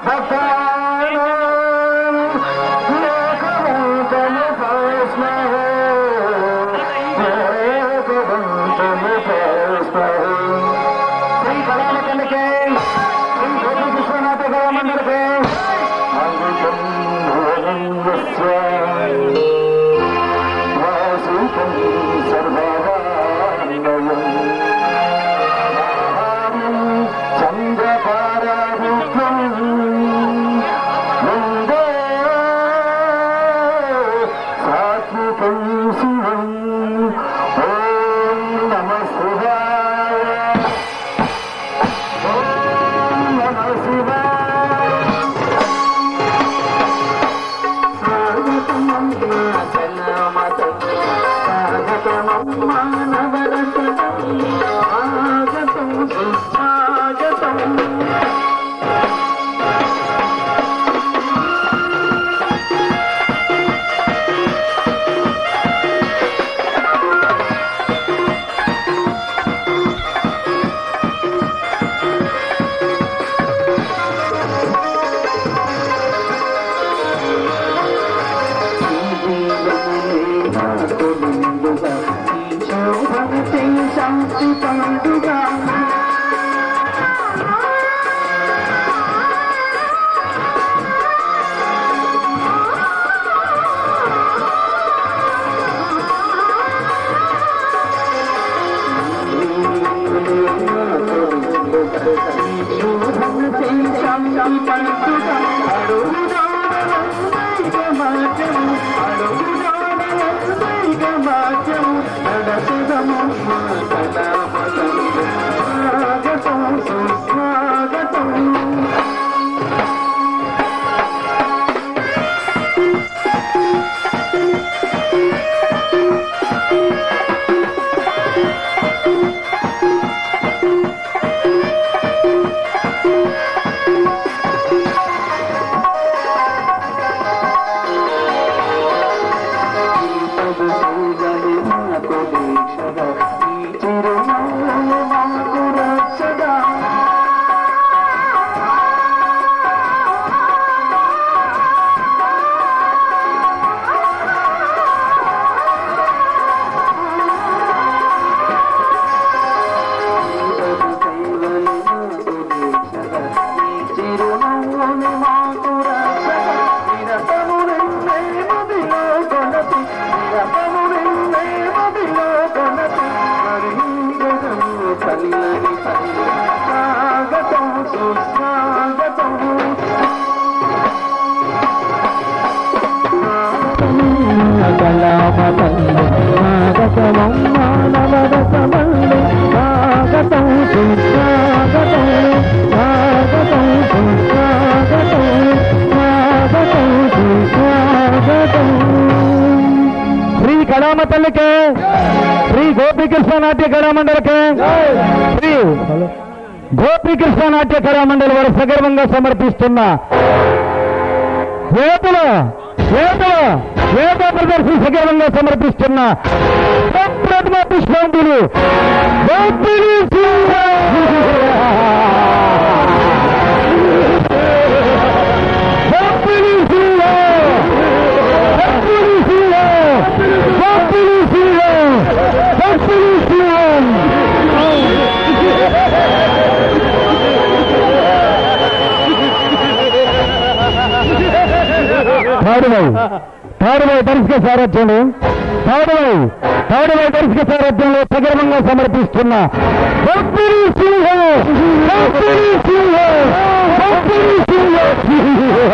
శ్రీ కళామ తల్లికి శ్రీ గోపీకృష్ణ నాట్య కళామండలికి శ్రీ గోపీకృష్ణ నాట్య కళామండలి వారు సగర్వంగా సమర్పిస్తున్న వేదల వేదల వేద ప్రదర్శన సగర్వంగా సమర్పిస్తున్న ప్రథమ పుష్పాంతులు గోపిని సింహ. గోపిని సింహ. గోపిని సింహ. గోపిని సింహ. గోపిని సింహ. తాడువై తాడువై దర్శక సారథ్యంలో తాడువై తాడువై దర్శక సారథ్యంలో సగర్వంగా సమర్పిస్తున్న భక్తుని సింహ భక్తుని సింహ భక్తుని సింహ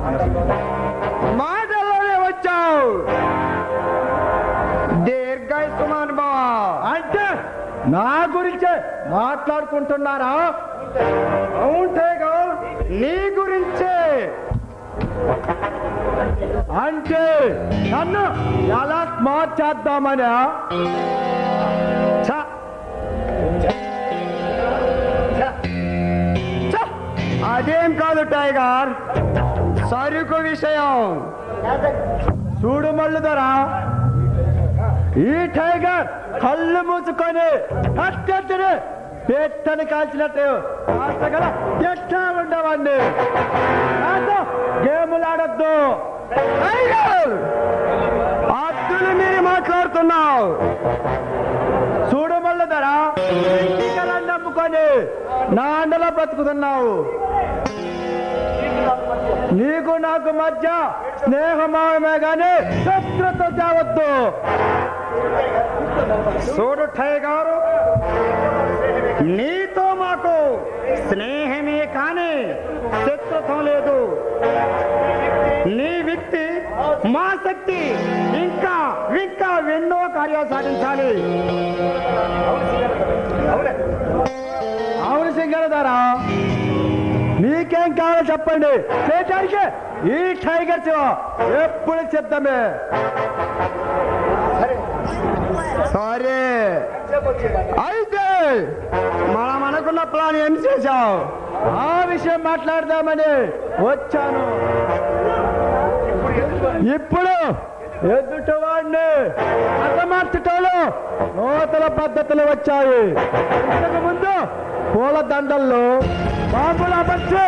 మాటల్లోనే వచ్చావు దీర్ఘాయుష్మాన్ బావా అంటే నా గురించే మాట్లాడుకుంటున్నారా అవును టైగర్ నీ గురించే అంటే నన్ను ఎలా స్మార్ట్ చేద్దామని ఛ! ఛ! ఛ! అదేం కాదు టైగర్ సరుకు విషయం చూడు మల్లుదరా ఈ టైగర్ కళ్ళు మూసుకొని కట్టెత్తిని పెట్టని కాల్చినట్టు కాస్త ఎట్లా ఉండవండి నాతో గేములు ఆడద్దు టైగర్ అద్దులు మీరు మాట్లాడుతున్నావు చూడు మల్లుదరా ఇంటికలని నమ్ముకొని నా అండలో బతుకుతున్నావు నీకు నాకు మధ్య స్నేహమావమే గాని శత్రుతో చావద్దు చూడు టైగర్ నీతో మాకు స్నేహమే కానీ శత్రుత్వం లేదు నీ వ్యక్తి మా శక్తి ఇంకా ఇంకా ఎన్నో కార్యాలు సాధించాలి అవును సింగరదారా మీకేం కావాలో చెప్పండి చేయటానికి ఈ టైగర్ శివ ఎప్పుడు సిద్ధమే సరే అయితే మనం అనుకున్న ప్లాన్ ఏం చేశావు ఆ విషయం మాట్లాడదామని వచ్చాను ఇప్పుడు ఎదుటివాడిని అసమర్థటంలో నూతన పద్ధతులు వచ్చాయి ఇంతకు ముందు పూల దండల్లో బాంబులు అమర్చి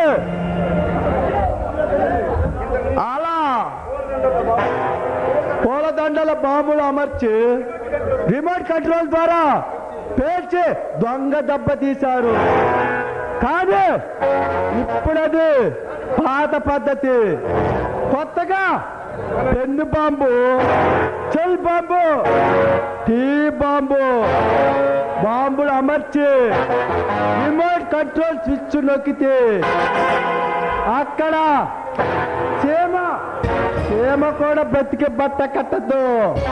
అలా పూల దండల బాంబులు అమర్చి రిమోట్ కంట్రోల్ ద్వారా పేర్చి దొంగ దెబ్బ తీశారు కానీ ఇప్పుడది పాత పద్ధతి కొత్తగా పెన్ను బాంబు చెల్ బాంబు టీ బాంబు బాంబులు అమర్చి రిమోట్ కంట్రోల్ స్విచ్ నొక్కితే అక్కడ చీమ చీమ కూడా బ్రతికి బట్ట కట్టద్దు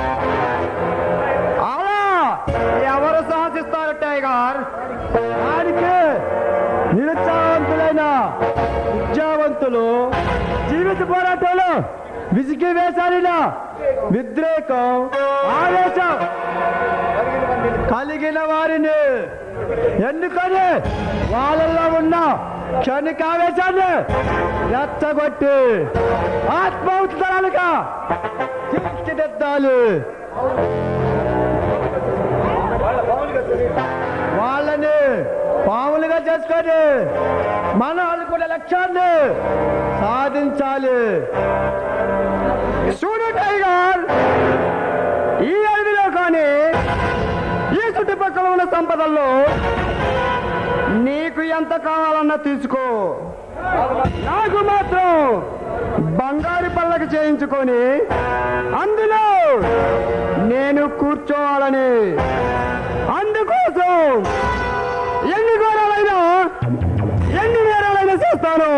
అలా ఎవరు సాహసిస్తారు టైగర్ దానికి నిరుత్సాహవంతులైన విద్యావంతులు జీవిత పోరాటంలో విసిగి వేసారిన విద్రేకం ఆవేశం కలిగిన వారిని ఎన్నుకొని వాళ్ళల్లో ఉన్న క్షణిక ఆవేశాన్ని రెచ్చగొట్టి ఆత్మౌత్తరాలుగా తీర్చిదిద్దాలి వాళ్ళని పాములుగా చేసుకొని మనం అనుకున్న లక్ష్యాన్ని సాధించాలి చూడు టైగర్ ఈ అడవిలో కానీ ఈ చుట్టుపక్కల ఉన్న సంపదల్లో నీకు ఎంత కావాలన్నా తీసుకో నాకు మాత్రం బంగారు పళ్ళకి చేయించుకొని అందులో నేను కూర్చోవాలని అందుకోసం ఎన్ని ఘోరాలైనా ఎన్ని నేరాలైనా చేస్తాను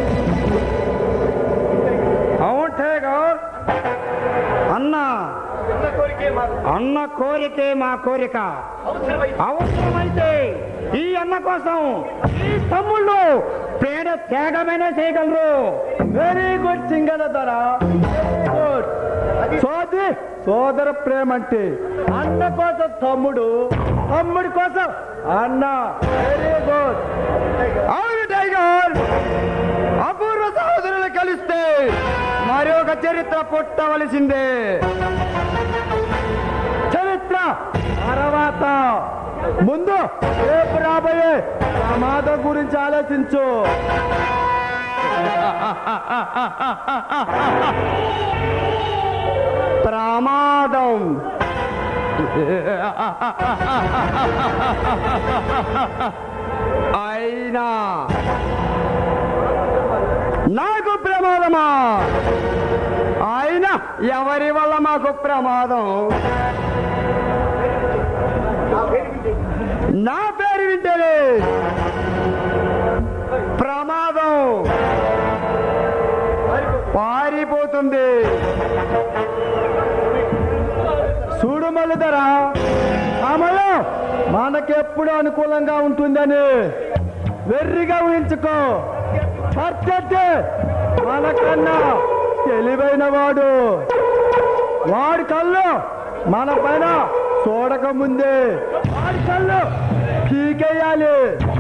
అవును టైగర్ అన్న అన్న కోరికే మా కోరిక అవసరమైతే ఈ అన్న కోసం ఈ తమ్ముళ్ళు పేద త్యాగమైనా చేయగలరు వెరీ గుడ్ సింగల ధర గుడ్ సోది సోదర ప్రేమ అంటే అన్న కోసం తమ్ముడు తమ్ముడి కోసం అన్న వెరీ గుడ్ అవును టైగర్ అపూర్వ సహోదరులు కలిస్తే మరి ఒక చరిత్ర పుట్టవలసిందే చరిత్ర తర్వాత ముందు రేపు రాబోయే ప్రమాదం గురించి ఆలోచించు ప్రమాదం అయినా నాకు ప్రమాదమా అయినా ఎవరి వల్ల మాకు ప్రమాదం నా పేరు వింటేనే ప్రమాదం పారిపోతుంది చూడు మల్లిదరా సమయం మనకెప్పుడు అనుకూలంగా ఉంటుందని వెర్రిగా ఊహించుకో పర్చట్టే మనకన్నా తెలివైన వాడు వాడి కళ్ళు మన పైన చూడక ముందే వాడి కళ్ళు పీకేయాలి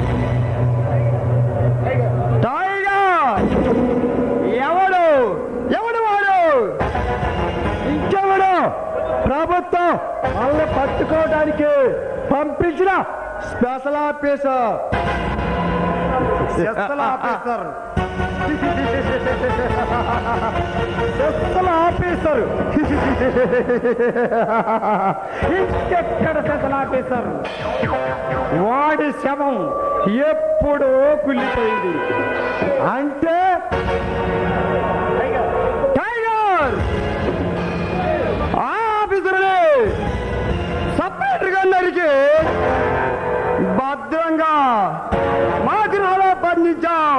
టైగర్ ఎవడు ఎవడు వాడు ఇంకెవడు ప్రభుత్వం వాళ్ళని పట్టుకోవడానికి పంపించిన special officer special officer special officer ఇంకెక్కడ స్పెషల్ ఆఫీసర్ వాడి శవం ఎప్పుడో కుళ్ళిపోయింది అంటే టైగర్ ఆ ఆఫీసర్ని సపరేట్ గా నరికి భద్రంగా మా గృహలో బంధించాం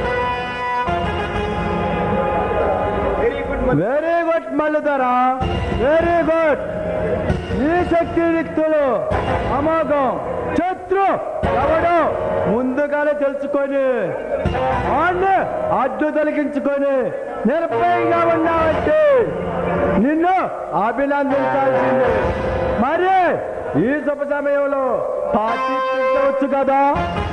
వెరీ గుడ్ మల్లిధరా వెరీ గుడ్ ఈ శక్తి వ్యక్తులు అమోఘం శత్రు ఎవడు ముందుగానే తెలుసుకొని వాడిని అడ్డు తొలగించుకొని నిర్భయంగా ఉన్నావంటే నిన్ను అభినందించాల్సిందే మరి ఈ శుభ సమయంలో పార్టీ పెట్టవచ్చు కదా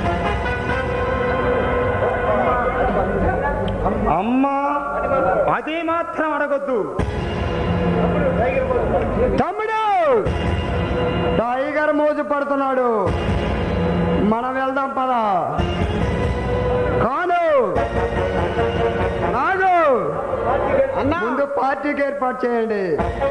అమ్మా అది మాత్రం అడగొద్దు తమ్ముడు టైగర్ మోజు పడుతున్నాడు మనం వెళ్దాం పద కాను నాగు ముందు పార్టీకి ఏర్పాటు చేయండి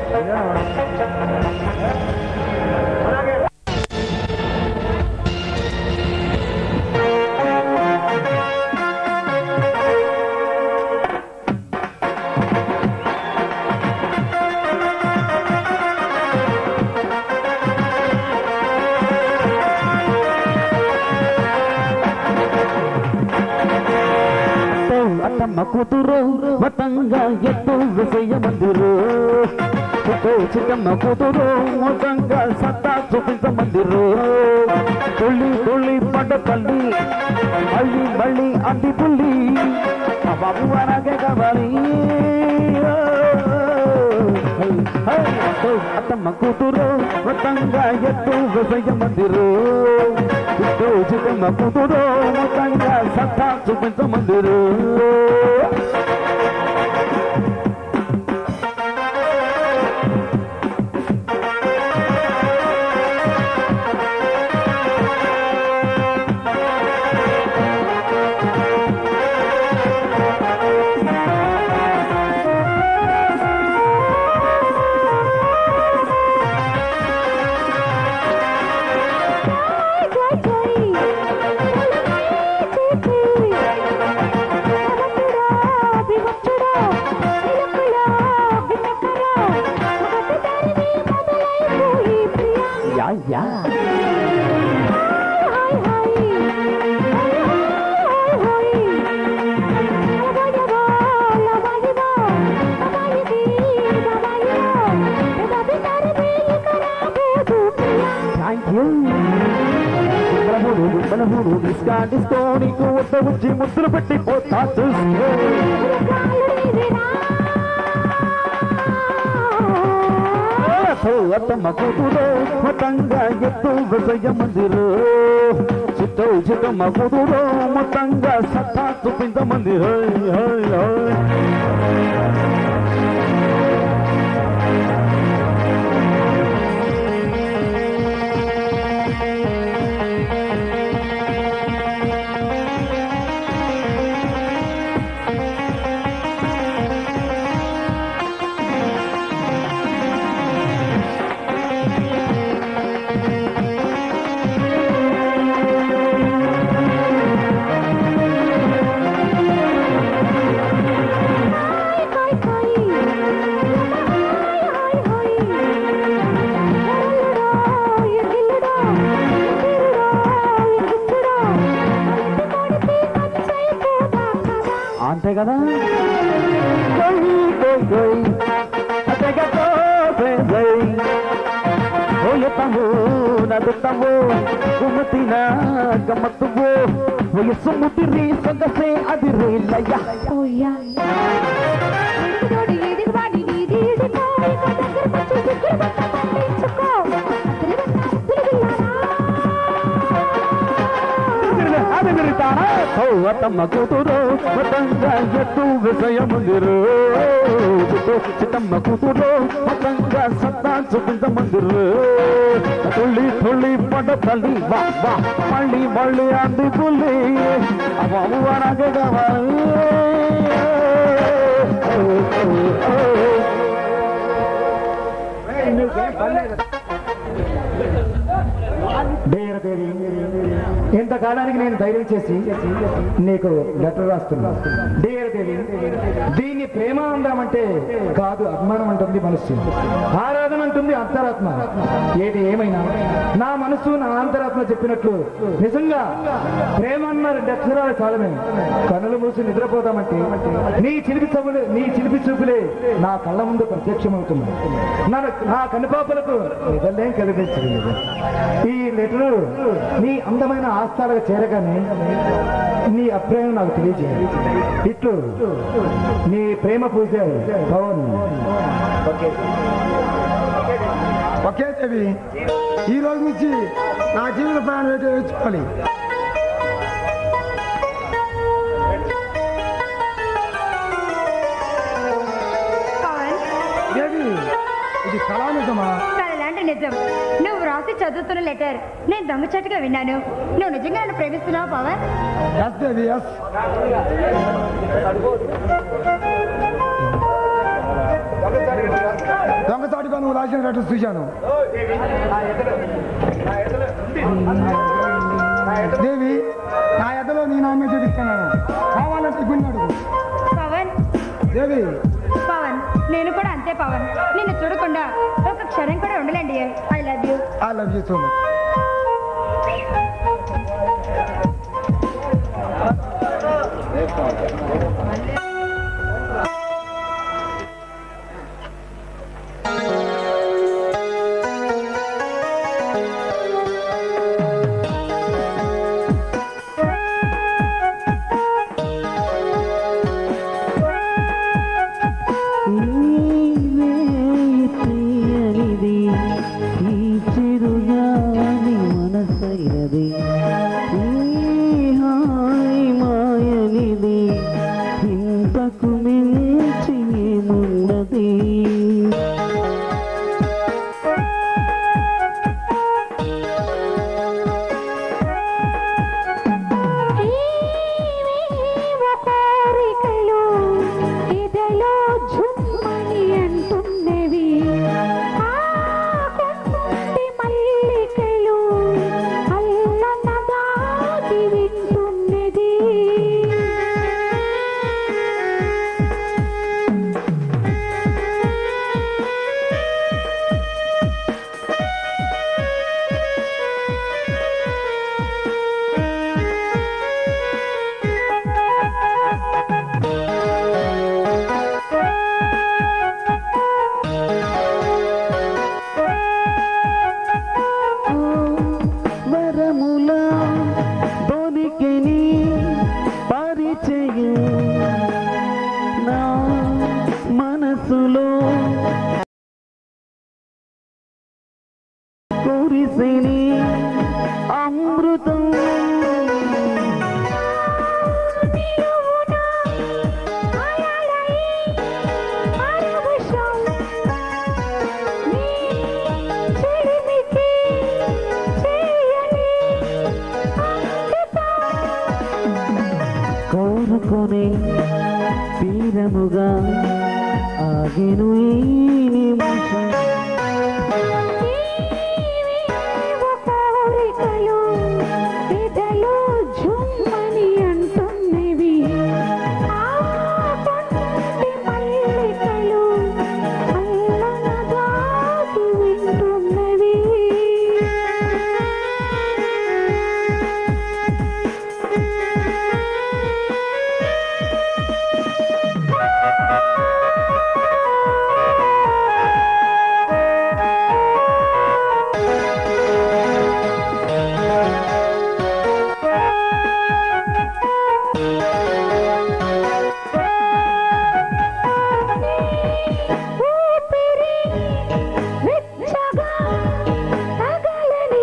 అత్తమ్మ కూతురు మతంగా ఎత్తు విజయ మందిరు పుట్టు చిక్కమ్మ కూతురు మొత్తంగా సత్తా చూపించ మందిరు తుళ్ళి తుళ్ళి పడ్డ తల్లి మళ్ళీ మళ్ళీ అంది పుల్లి ఆ బాబు అలాగే కావాలి అత్తమ్మ కూతురు మొత్తంగా ఎత్తు విజయ మందిరు పుట్టు చిక్కమ్మ కూతురు మొత్తంగా సత్తా చూపించ మందిరు యా యా థ్యాంక్ యూ బలహుడు బలహుడు డిస్కా డిస్కో నీకు వద్ద వచ్చి ముద్దులు పెట్టి పోతా చూసుకో అత్తమ్మ కూతురు మొత్తంగా ఎత్తు విజయ మందిరు చిట్టో చిట్టమ్మ కూతురు మొత్తంగా సత్తా చూపించ మందిరు అంతే కదా ದುಡ್ಡವು ಗುಮ್ಮತಿನ ಗಮ್ಮತ್ತುವು ವಯಸ್ಸು ಮುಟ್ಟಿರಿ ಸೊಗಸೆ ಅದಿರಿ ಲಯ ఓయ్యా ఎదుగుదోడి ఎదుగువాడి నీది ఎదుగో ఇక దగ్గరకొచ్చి దగ్గర పట్ట పండించుకో తమ్మ కూతురు మొత్తంగా ఎత్తు విషయ ముందిరు చిత్తమ్మ కూతురు మొత్తంగా సత్తా చూపించ ముందిరు తుళ్ళి తుళ్ళి పడ తల్లి వా వా మళ్ళీ మళ్ళీ అంది పుల్లి అవ్వ అనగా కావాలి ఇంతకాలానికి నేను ధైర్యం చేసి నీకు లెటర్ రాస్తున్నా డియర్ దేవి దీన్ని ప్రేమ అందామంటే కాదు అభిమానం అంటుంది మనస్సు ఆరాధన అంటుంది అంతరాత్మ ఏది ఏమైనా నా మనసు నా అంతరాత్మ చెప్పినట్లు నిజంగా ప్రేమ అన్న రెండు అక్షరాలు చాలమే కనులు మూసి నిద్రపోదామంటే నీ చిలిపి చూపులే నీ చిలిపి చూపులే నా కళ్ళ ముందు ప్రత్యక్షమవుతుంది నా నా కనుపాపలకు నిజలేం కనిపించలేదు ఈ లెటరు నీ అందమైన ఆస్థాలకు చేరగానే నీ అభిప్రాయం నాకు తెలియజేయాలి ఇట్లు నీ ప్రేమ పూజ పవన్ ఒకే దేవి ఈ రోజు నుంచి నా జీవిత ప్రయాణం ఏంటో నేర్చుకోవాలి పవన్ దేవి ఇది కళా నిజమా కలలాంటి నిజం నువ్వు రాసి చదువుతున్న లెటర్ నేను దొంగచాటుగా విన్నాను నువ్వు నిజంగా నన్ను ప్రేమిస్తున్నావు పవన్ ఎస్ దేవి ఎస్ దొంగసాటుగా నువ్వు రాసిన లెటర్ చూశాను దేవి నా ఎద్దలో నీ నామే చూపిస్తున్నాను కావాలంటే గుండె అడుగు పవన్ దేవి పవన్ నేను కూడా అంతే పవన్ నిన్ను చూడకుండా ఒక క్షణం కూడా ఉండలేండి I love you I love you so much తీయనిది ఈ చిరుగాని మనసైనది ఈ హాయి మాయనిది ఇంతకు మించి ఏమున్నది కోరికలు ఇదలో జుమ్మని అంటున్నవి ఆకుంటి మల్లికలు అల్లన దాటి వింటున్నది వరముల దొరికిని పరిచయం నా మనసులో కురిసిని అమృతం కోరుకొని తీరముగా ఆగిను ఈ నిమిషం కోరికలు ఇదలో జుమ్మని అంటున్నవి ఆకుంటి మల్లికలు అల్లన దాటి వింటున్నవి ఊపిరి వెచ్చగా తగలని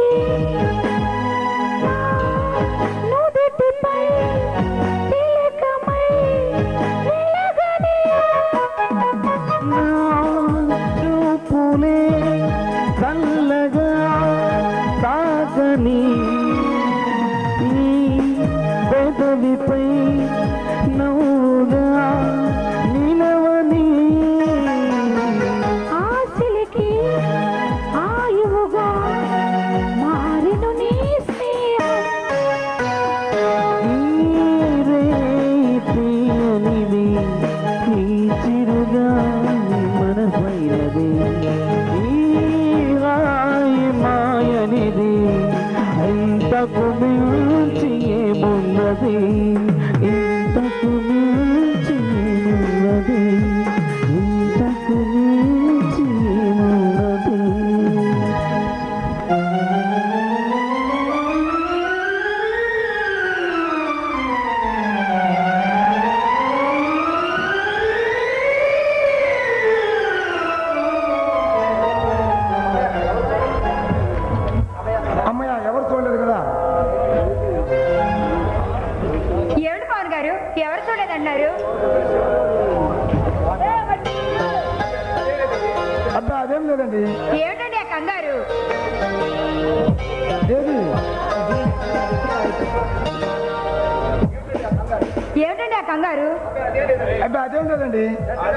నుదుటిపై తిలకమై వెలగని చూపులే చల్లగా తాకని ఈ పెదవిపై నవ్వుగా నిలవని ఆశలకి ఆయువుగా మారెను నీ స్నేహం తీయనిది ఈ చిరుగా మనసైనది ఈ రాయి మాయనిది ఇంతకు మించి ఏమున్నది ఇంతకు మించి ఏమున్నది ఇంతకు మించి ఏమున్నది అమ్మయ్య ఎవరు చూడలేదు కదా ఏమిటి పవన్ గారు ఎవరు చూడలేదన్నారు అబ్బా అదేం లేదండి ఏమిటండి ఆ కంగారు ఏది ఏమిటండి ఆ కంగారు అబ్బా అదేం లేదండి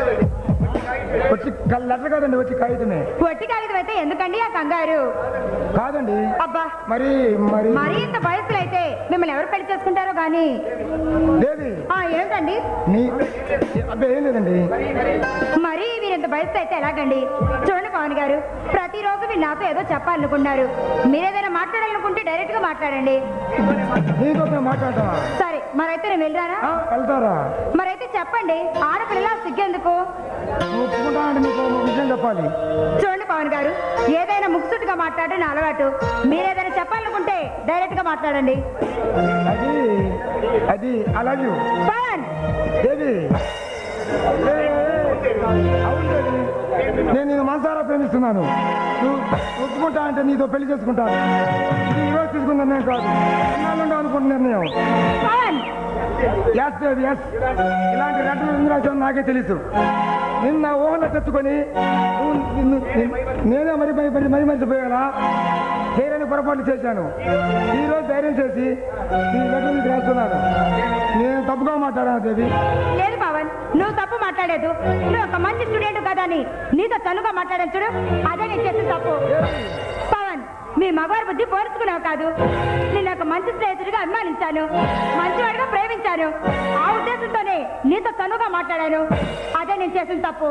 వచ్చి క- లెటర్ కాదండి వచ్చి కాగితమే పొట్టి కాగితం అయితే ఎందుకండి ఆ కంగారు కాదండి అబ్బా మరి మరి మరీ ఇంత వయసులో అయితే మిమ్మల్ని ఎవరు పెళ్లి చేసుకుంటారో గాని దేవి ఆ ఏమిటండి నీ అబ్బా ఏం లేదండి మరీ మీరు ఇంత వయసులో అయితే ఎలాగండి చూడండి పవన్ గారు ప్రతిరోజు మీరు నాతో ఏదో చెప్పాలనుకున్నారు మీరేదైనా మాట్లాడాలనుకుంటే డైరెక్ట్ గా మాట్లాడండి నీతో నేను మాట్లాడతావా సరే మరైతే నేను వెళ్ళరానా ఆ, వెళ్తారా మరైతే చెప్పండి ఆడపిల్ల సిగ్గెందుకు నువ్వు ఒప్పుకుంటా అంటే నీకు ఒక విషయం చెప్పాలి చూడండి పవన్ గారు ఏదైనా ముక్సుటిగా మాట్లాడడం నా అలవాటు మీరేదైనా చెప్పాలనుకుంటే డైరెక్ట్ గా మాట్లాడండి అది అది I love you Pavan Devi ఏ, ఏ, అవును దేవి. నేను నేను మనసారా ప్రేమిస్తున్నాను నువ్వు ఒప్పుకుంటా అంటే నీతో పెళ్లి చేసుకుంటాను ఇది ఈరోజు తీసుకున్న నిర్ణయం కాదు ఎన్నాళ్ళు అనుకుంటున్న నిర్ణయం పవన్ ఎస్ దేవి ఎస్ ఇలాంటి రెండు ఇంద్రాచం నాకే తెలుసు నిన్న ఊహలో తెచ్చుకొని నువ్వు నిన్ను- నిన్ను- నేనే మరి మరి మరి మరి మర్చిపోయానా చేయని పొరపాటు చేశాను ఈ రోజు ధైర్యం చేసి ఈ లెటర్ నీకు రాస్తున్నాను నేను తప్పుగా మాట్లాడాను దేవి లేదు పవన్ నువ్వు తప్పు మాట్లాడలేదు నువ్వు ఒక మంచి స్టూడెంట్ కదా అని నీతో చనువుగా మాట్లాడాను చూడు అదే నేను చేసిన తప్పు పవన్ మీ మగవారి బుద్ధి పోర్చుకున్నావు కాదు నేను ఒక మంచి స్నేహితుడిగా అభిమానించాను మంచివాడిగా ప్రేమించాను ఆ ఉద్దేశంతోనే నీతో చనువుగా మాట్లాడాను అదే నేను చేసిన తప్పు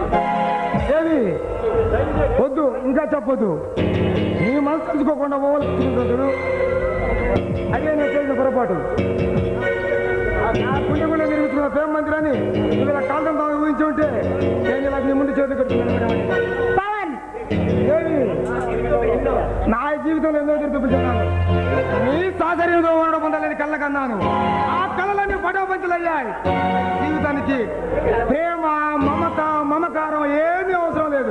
ఏవి వద్దు ఇంకా చెప్పొద్దు నీ మనసు తెలుసుకోకుండా ఓవలు అదే నేను చేసిన పొరపాటు పుణ్యగుండ నిర్మించుకున్న ప్రేమ మందిరాన్ని ఇలా కాలం తాను ఊహించి ఉంటే నేను ఇలా నీ ముందు చేతి కట్టుకున్నాను పవన్ ఏమి నా జీవితంలో ఎన్నో చూపించున్నాను నీ సాధర్యంలో ఉండడం పొందాలని కళ్ళ కన్నాను ఆ కళలన్నీ పడవపంచలయ్యాయి జీవితానికి ప్రేమ మమత మమకారం ఏమీ అవసరం లేదు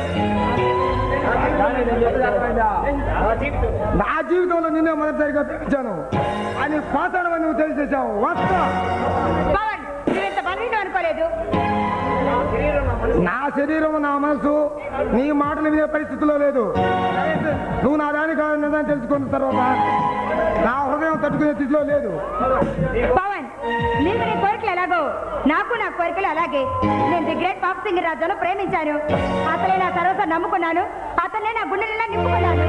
నా జీవితంలో నిన్నే మొదటిసారిగా ప్రేమించాను అని పాతాడమని నువ్వు తెలిసేసావు వస్తా పవన్ నువ్వు ఇంత బలహీనం అనుకోలేదు నా శరీరం నా మనసు నీ మాటలు వినే పరిస్థితిలో లేదు నువ్వు నా దానికి నిజం తెలుసుకున్న తర్వాత నా హృదయం తట్టుకునే స్థితిలో లేదు పవన్ నీకు నీ కోరికలు ఎలాగో నాకు నా కోరికలు అలాగే నేను ది గ్రేట్ పాప్ సింగర్ రాజాను ప్రేమించాను అతనే నా సర్వస్వం నమ్ముకున్నాను అతనే నా గుండెలా నింపుకున్నాను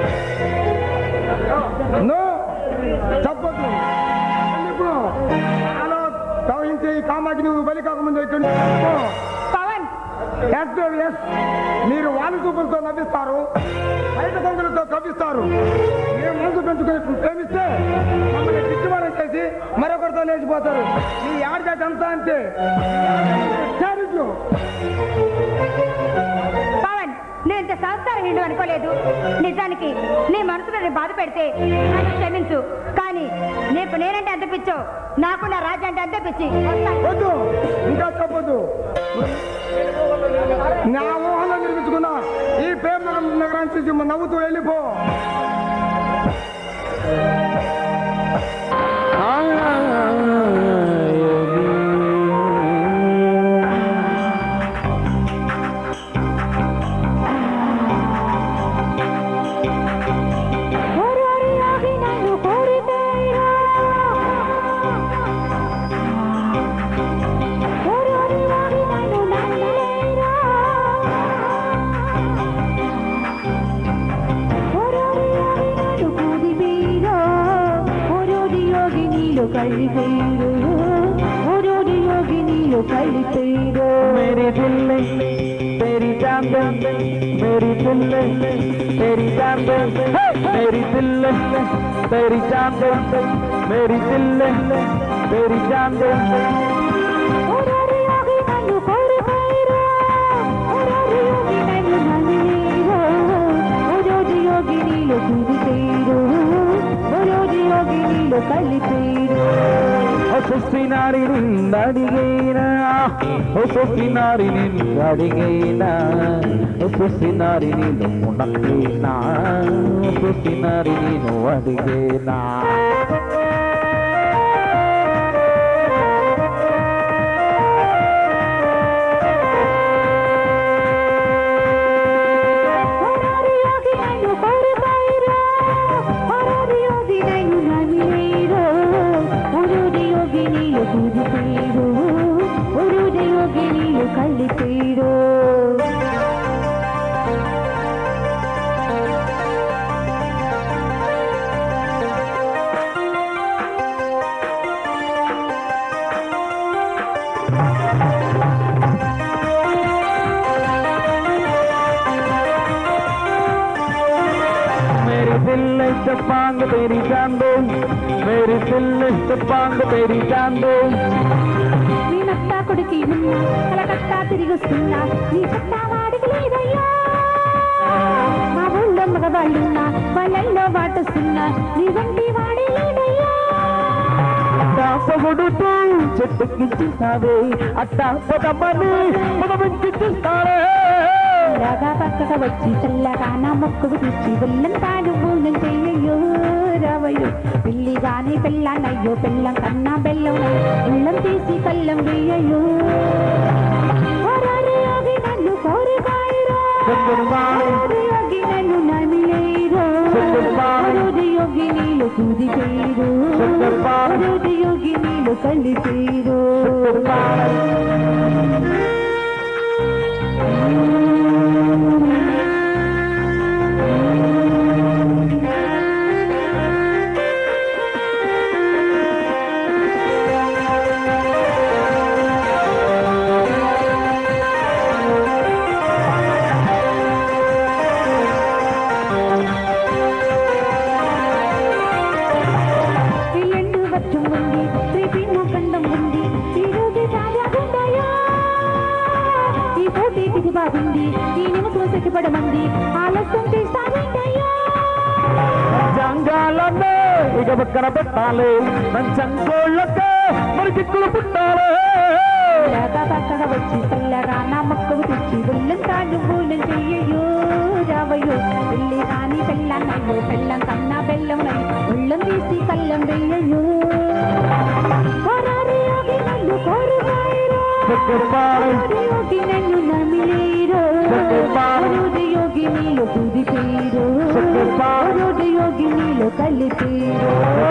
నో చెప్పొద్దు ఎందుకు నాలో ప్రవహించే ఈ కామాకి నువ్వు బలి కాకముందు ఇక్కడి నుంచి వెళ్ళిపో. పవన్ ఎస్ దేవి, ఎస్ మీరు వాళ్ళు చూపులతో నవ్విస్తారు బయట కొంగులతో కవ్విస్తారు మీరు మనసు పెంచుకొని ప్రేమిస్తే మమ్మల్ని పిచ్చివాళ్ళని చేసి మరొకరితో లేచిపోతారు మీ ఆడజాతి అంతా అంతే చారిట్లు. పవన్ నేను ఇంత సంస్కారహీనుడు అనుకోలేదు నిజానికి నీ మనసులో నేను బాధ పెడితే నన్ను క్షమించు కానీ నీకు నేనంటే అంత పిచ్చో నాకు నా రాజు అంటే అంతే పిచ్చి వస్తాను. వద్దు ఇంకా చెప్పొద్దు నా ఊహలో నిర్మించుకున్న ఈ ప్రేమ నగరం- నగరాన్ని చూసి నవ్వుతూ వెళ్ళిపో ಹೊರರಿಯಾಗಿ ನಾನು ಕೋರಿದ್ದೇನೋ ಹೊರರಿಯಾಗಿ ನಾನು ನಂದೇನೋ ಹೊರರಿಯಾಗಿ ನಾನು ಕೂದಿಬೇರೋ ಹೊರೋದಿ ಯೋಗಿ ನೀಲು ಕಳಿಬೇರೋ ಹೊರೋದಿ ಯೋಗಿ ನೀಲು ಕಳಿಬೇರೋ मेरी दिल तेरी चांद मेरी दिल तेरी चांद मेरी दिल तेरी चांद मेरी दिल तेरी चांद ಹೊರರಿಯಾಗಿ ನಾನು ಕೋರಿದ್ದೇನೋ ಹೊರರಿಯಾಗಿ ನಾನು ನಂದೇನೋ ಹೊರೋದಿ ಯೋಗಿ ನೀಲು ಕೂದಿಬೇರೋ ಹೊರೋದಿ ಯೋಗಿ ನೀಲು ಕಳಿಬೇರೋ సృష్టినారి నిందడిగైనా ఓ సృష్టినారి నిందడిగైనా ఓ సృష్టినారి నేను మునకేనా ఓ సృష్టినారి నేను అడిగేనా ಹೊರರಿಯಾಗಿ ನಾನು ಕೋರಿದ್ದೇನೋ ಹೊರರಿಯಾಗಿ ನಾನು ನಂದೇನೋ ಹೊರೋದಿ ಯೋಗಿ ನೀಲು ಕೂದಿಬೇರೋ ಹೊರೋದಿ ಯೋಗಿ ನೀಲು ಕಳಿಬೇರೋ मेरी दिल से पांग तेरी चांदो मेरी दिल से पांग तेरी चांदो నీ నట్ట కొడుకి ఉన్నా కలకత్తా తిరిగొస్తున్నా నీ చట్ట వాడికి లేదయ్యా మా ఊళ్ళో మగవాళ్ళున్నా వాళ్ళల్లో వాటొస్తున్నా నీ వంటి వాడే లేదయ్యా పొగుడుతూ చెట్టుకిచ్చిస్తావే అట్టా పొదమ్మని పొదమించిస్తారే రాగా పక్కగా వచ్చి చల్లగా నా మొక్కుకు తెచ్చి వెళ్ళం తాను పూనం చెయ్యయ్యో రావయ్యో పిల్లిగాని పెళ్ళానయ్యో పెళ్ళం కన్నా బెల్లం ఉళ్ళం తీసి కళ్ళం వెయ్యయ్యో యోగి నన్ను కోరికాయరో యోగి నన్ను నమిలేరో యోగి నీళ్ళు కుదిపేరు యోగి నీళ్ళు కలిపేరు ఈ ఎండు వచ్చం ఉంది రేపిన్న కండం ఉంది ఈ రోజు తాజాగుందయ్యా ఈ పోటీ తిది బాగుంది ఈ నిమిషం సెక్కిపడమంది ఆలస్యం చేస్తావేంటయ్యా జంగాలనే ఇక పక్కన పెట్టాలి మంచంగోళ్ళకే మరి దిక్కులు పుట్టాలి రాగా పక్కగా వచ్చి చల్లగా నా మొక్కకు తెచ్చి బుల్లం తాను బూలం చెయ్యయ్యో రావయ్యో పెళ్ళి కాని పెళ్ళన్నయ్యో పెళ్ళం కన్నా బెల్లం ఉళ్ళం తీసి కళ్ళం వెయ్యయ్యో కోరారి యోగి నన్ను కోరుగాయరో చెక్కుపాలి యోగి నన్ను నమిలేరో యోగి నీళ్ళు కుదిపేరు యోగి నీళ్ళు కలిపేరు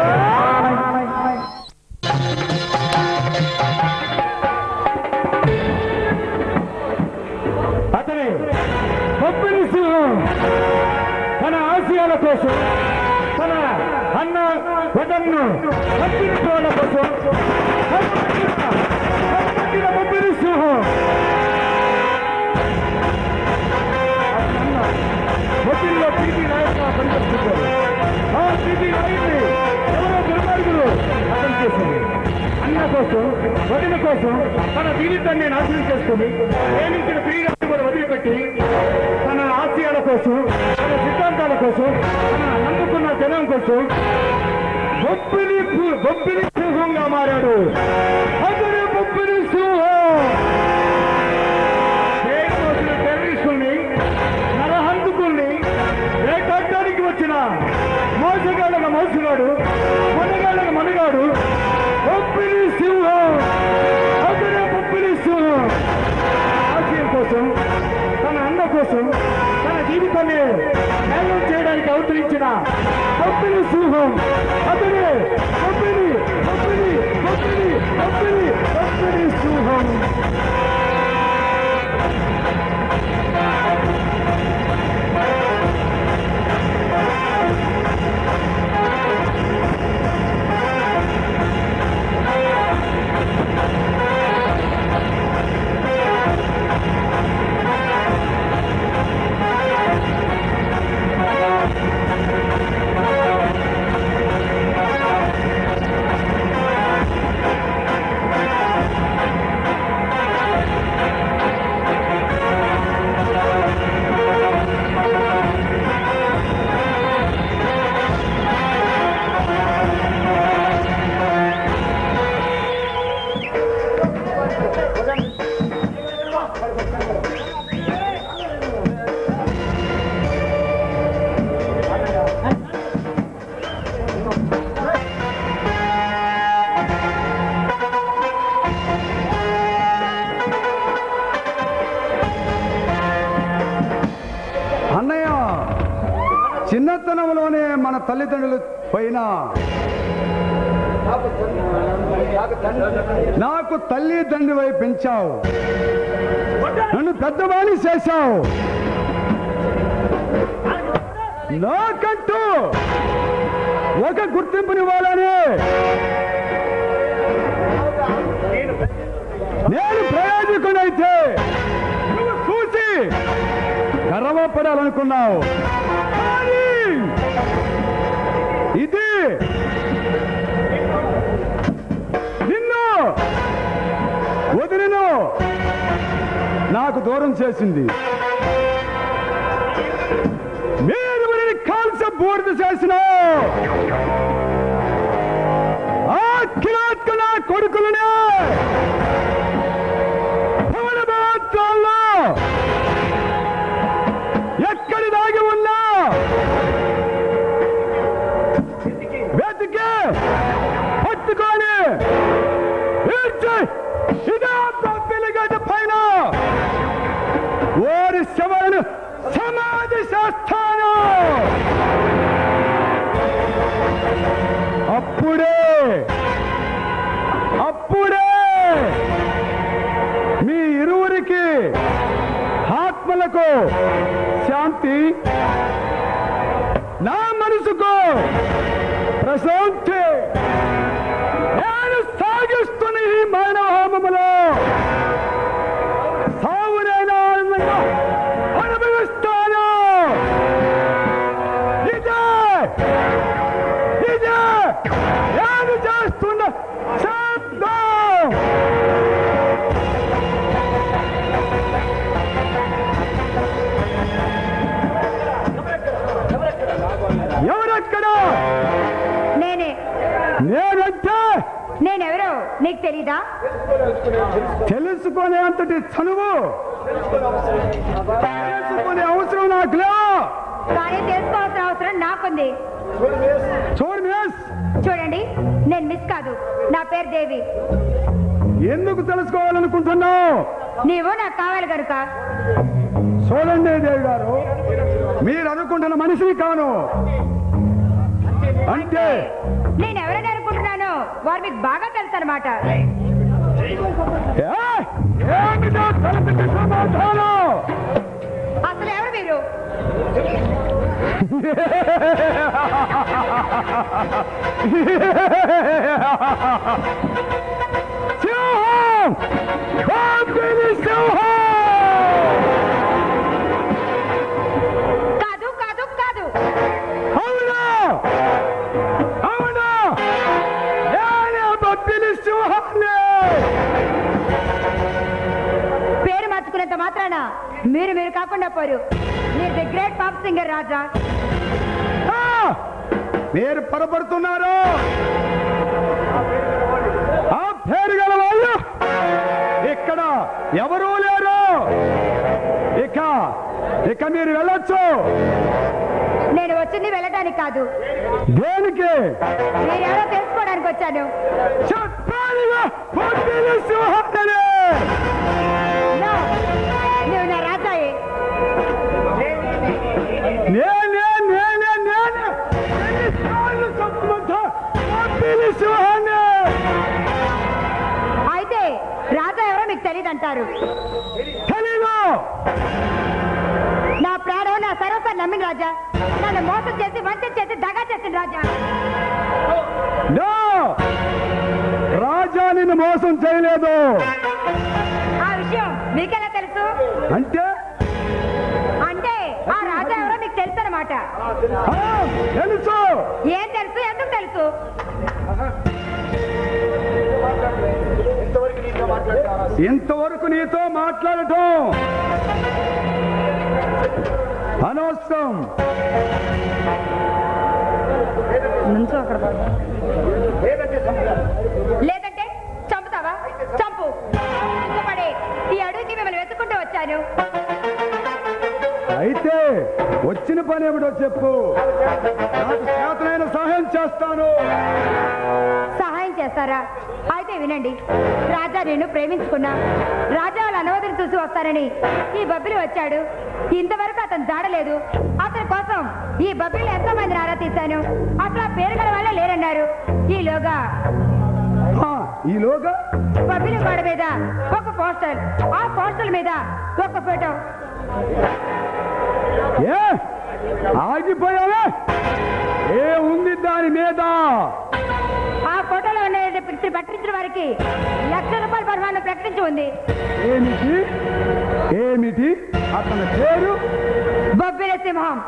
అతనే బొబ్బిలి సింహం తన ఆశయాల కోసం తన అన్న వదన్ను కత్తిరిపోవడం కోసం కత్తిరిన బొబ్బిలి సింహం బొబ్బిలిలో పీపీ నాయకుగా పనిచేస్తున్నారు ఆ పీపీ నాయకుని ఎవరో దుర్మార్గులు అతను చేసింది అన్న కోసం వదిన కోసం తన జీవితాన్ని నాశనం చేసుకుని ప్రేమించిన ప్రియులను కూడా వదిలిపెట్టి తన ఆశయాల కోసం తన సిద్ధాంతాల కోసం తన నమ్ముకున్న జనం కోసం బొబ్బిలి పు- బొబ్బిలి సింహంగా మారాడు అతను బొబ్బిలి సింహం దేశోసులు కోసం తన అన్న కోసం తన జీవితాన్ని త్యాగం చేయడానికి అవతరించిన గొప్పని సింహం అతనే గొప్పని గొప్పని గొప్పని గొప్పని గొప్పని సింహం అన్నయ్య చిన్నతనంలోనే మన తల్లిదండ్రులు పోయినా నాకు తల్లి తండ్రివై పెంచావు నన్ను పెద్దవాణి చేశావు నాకంటూ ఒక గుర్తింపునివ్వాలని నేను ప్రయోజకుడైతే నువ్వు చూసి గర్వపడాలనుకున్నావు కానీ ఇది నిన్ను వదిలిను నాకు దూరం చేసింది మీరు మరిని కాల్సి బూడిద చేసిన ఆ కిరాత్కు నా కొడుకులనే భవన మాత్రాల్లో ఎక్కడి దాగి ఉన్నా వెతికి పట్టుకొని ఈడ్చి ఇదే పిల్లగడ్డ పైన ఓరి శవను సమాధి చేస్తాను అప్పుడే అప్పుడే మీ ఇరువురికి ఆత్మలకు శాంతి నా మనసుకు ప్రశాంతి నేను సాగిస్తున్న ఈ మానవ హోమములో సావునైనా ఆనందంగా అనుభవిస్తాను ఇదే ఇదే నేను చేస్తున్న శబ్దం ఎవరెక్కడ నేనే నేనంటే నేనెవరో నీకు తెలీదా తెలుసుకునే అంతటి చనువు తెలుసుకునే అవసరం నాకు లే కానీ తెలుసుకోవాల్సిన అవసరం నాకుంది చూడు మిస్ చూడండి నేను మిస్ కాదు నా పేరు దేవి ఎందుకు తెలుసుకోవాలనుకుంటున్నావు నీవు నాకు కావాలి కనుక చూడండి దేవి గారు మీరు అనుకుంటున్న మనిషిని కాను అంటే నేను ఎవరైనా అనుకుంటున్నానో వారు మీకు బాగా తెలుసు అనమాట ఏ? ఏమిటో తలపెట్టి సమాధానం అసలు ఎవరు మీరు సింహం బాంబిని సింహం కాదు కాదు కాదు అవునా అవునా నేనే బొబ్బిలి సింహాన్ని పేరు మార్చుకునేంత మాత్రాన మీరు మీరు కాకుండా పోరు మీరు the great pop singer Raja ఆ! మీరు పొరపడుతున్నారు ఆ పేరు గల వాళ్ళు ఇక్కడ ఎవరూ లేరు ఇక ఇక మీరు వెళ్ళొచ్చు నేను వచ్చింది వెళ్ళడానికి కాదు దేనికి మీరెవరో తెలుసుకోవడానికి వచ్చాను చెప్పాలిగా బొబ్బిలి సింహాన్ని No! నువ్వు ఎవరన్నారు తెలీదు నా ప్రాణం నా సర్వస్వం నమ్మిన రాజా నన్ను మోసం చేసి వంచన చేసి దగా చేసిన రాజా నో రాజా నిన్ను మోసం చేయలేదు ఆ విషయం మీకెలా తెలుసు అంటే అంటే ఆ రాజా ఎవరో మీకు తెలుసు అనమాట ఆ, తెలుసు ఏం తెలుసు ఎందుకు తెలుసు ఇంతవరకు నీతో మాట్లాడటం అనవసరం నుంచో అక్కడ లేదంటే చంపుతావా చంపు ఇష్టపడి ఈ అడవికి మిమ్మల్ని వెతుక్కుంటూ వచ్చాను అయితే వచ్చిన పని ఏమిటో చెప్పు నాకు చేతనైన సహాయం చేస్తాను సహాయం చేస్తారా అయితే వినండి రాజా నేను ప్రేమించుకున్నా రాజా వాళ్ళ అనుమతిని చూసి వస్తానని ఈ బబ్బిలి వచ్చాడు ఇంతవరకు అతను జాడలేదు అతని కోసం ఈ బబ్బిలి ఎంతో మందిని ఆరా తీశాను అసలు ఆ పేరు గల వాళ్ళే లేరన్నారు ఈలోగా ఆ, ఈలోగా బబ్బిలి గోడ మీద ఒక పోస్టర్ ఆ పోస్టర్ మీద ఒక ఫోటో ఏ ఆగిపోయావే ఏ ఉంది దాని మీద ఆ ఫోటోలో ఉన్న పిలిచి పట్టించిన వారికి లక్ష రూపాయల పరిమాణం ప్రకటించి ఉంది ఏమిటి ఏమిటి అతని పేరు బొబ్బిల సింహం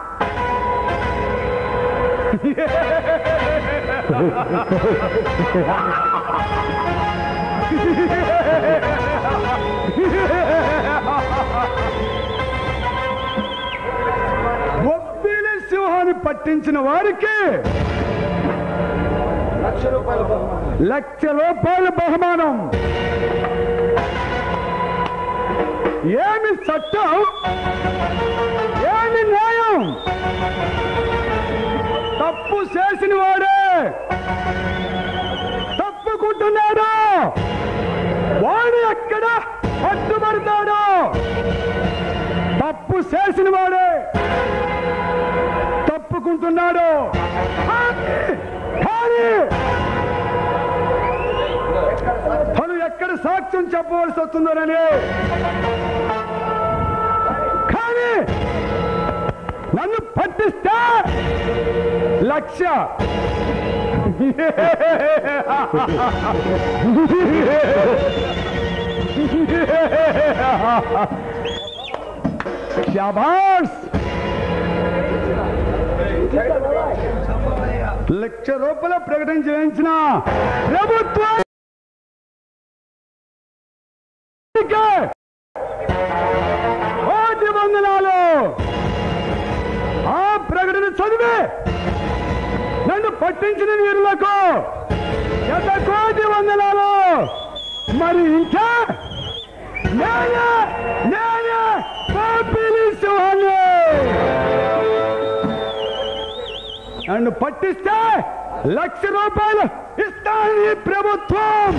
బొబ్బిలి సింహాన్ని పట్టించిన వారికి లక్ష రూపాయల బహుమానం ఏమి చట్టం ఏమి న్యాయం తప్పు చేసిన వాడే తప్పుకుంటున్నాడు వాడు ఎక్కడ పట్టుబడతాడు తప్పు చేసిన వాడే తప్పుకుంటున్నాడు కానీ కానీ తను ఎక్కడ సాక్ష్యం చెప్పవలసి వస్తుందోనని కానీ నన్ను పట్టిస్తే లక్ష శాబాష్ లక్ష రూపాయల ప్రకటన చేయించిన ప్రభుత్వం కోటి వందనాలు ఆ ప్రకటన చదివి నన్ను పట్టించిన వీరులకు ఎంత కోటి వందనాలు మరి ఇంకా నేనే నేనే పాపిలి సింహాన్ని నన్ను పట్టిస్తే లక్ష రూపాయలు ఇస్తాను ఈ ప్రభుత్వం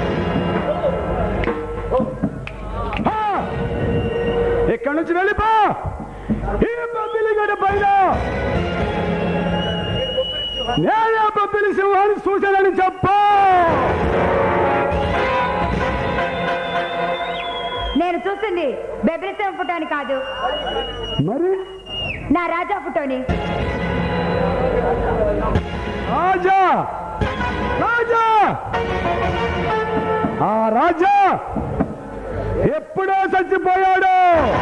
ఆ! ఇక్కడి నుంచి వెళ్ళిపో ఈ బొబ్బిలి గడ పైన నేనే బొబ్బిలి సింహాన్ని చూశానని చెప్పు నేను చూసింది బెబిలిసం ఫోటోని కాదు మరి నా రాజా ఫోటోని రాజా రాజా ఆ రాజా ఎప్పుడో చచ్చిపోయాడు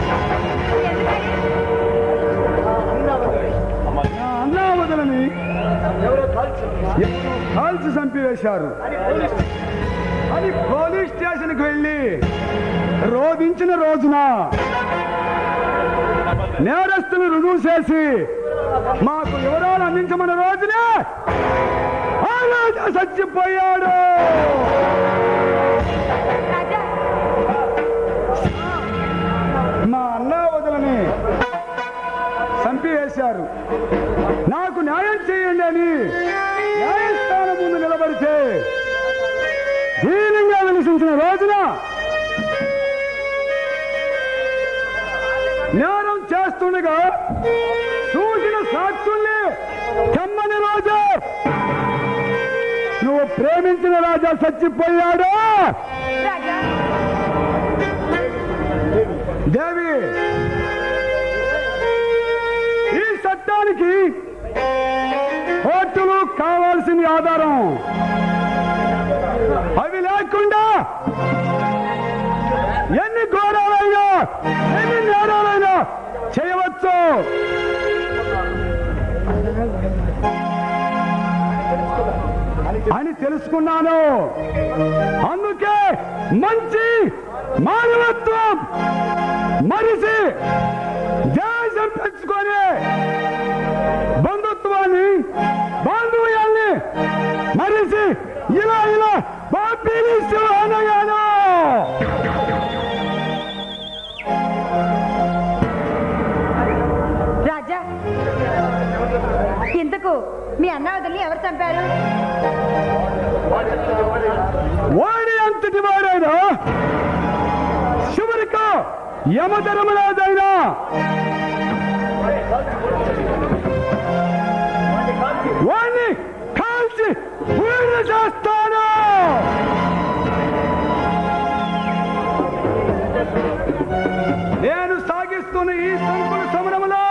నా అన్నావదలని ఎవరో కాల్చి చంపివేశారు అది పోలీస్ స్టేషన్కి వెళ్ళి రోధించిన రోజున నేరస్తులు రుజువు చేసి మాకు వివరాలు అందించమన్న రోజునే ఆ రాజా చచ్చిపోయాడు రాజా మా అన్న వదలని చంపివేశారు నాకు న్యాయం చేయండి అని న్యాయస్థానం ముందు నిలబడితే దీనంగా వినిసించిన రోజున నేరం చేస్తుండగా చూసిన సాక్షుల్ని కమ్మని రోజు నువ్వు ప్రేమించిన రాజా చచ్చిపోయాడు రాజా దేవి ఈ చట్టానికి కోర్టులు కావాల్సిన ఆధారం అవి లేకుండా ఎన్ని ఘోరాలైనా ఎన్ని నేరాలైనా చేయవచ్చు అని తెలుసుకున్నాను అందుకే మంచి మానవత్వం మనిషి దేశం పెంచుకొని బంధుత్వాన్ని బాంధవ్యాన్ని మనిషి ఇలా ఇలా పంపిణీస్తూ అనగాను రాజా ఇంతకు మీ అన్న వదిలి ఎవరు చంపారు వాడి అంతటి వాడైనా చివరికి యమధర్మరాజైనా వాణ్ణి కాల్చి పూర్ణ చేస్తాను నేను సాగిస్తున్న ఈ సంకుల సమరంలో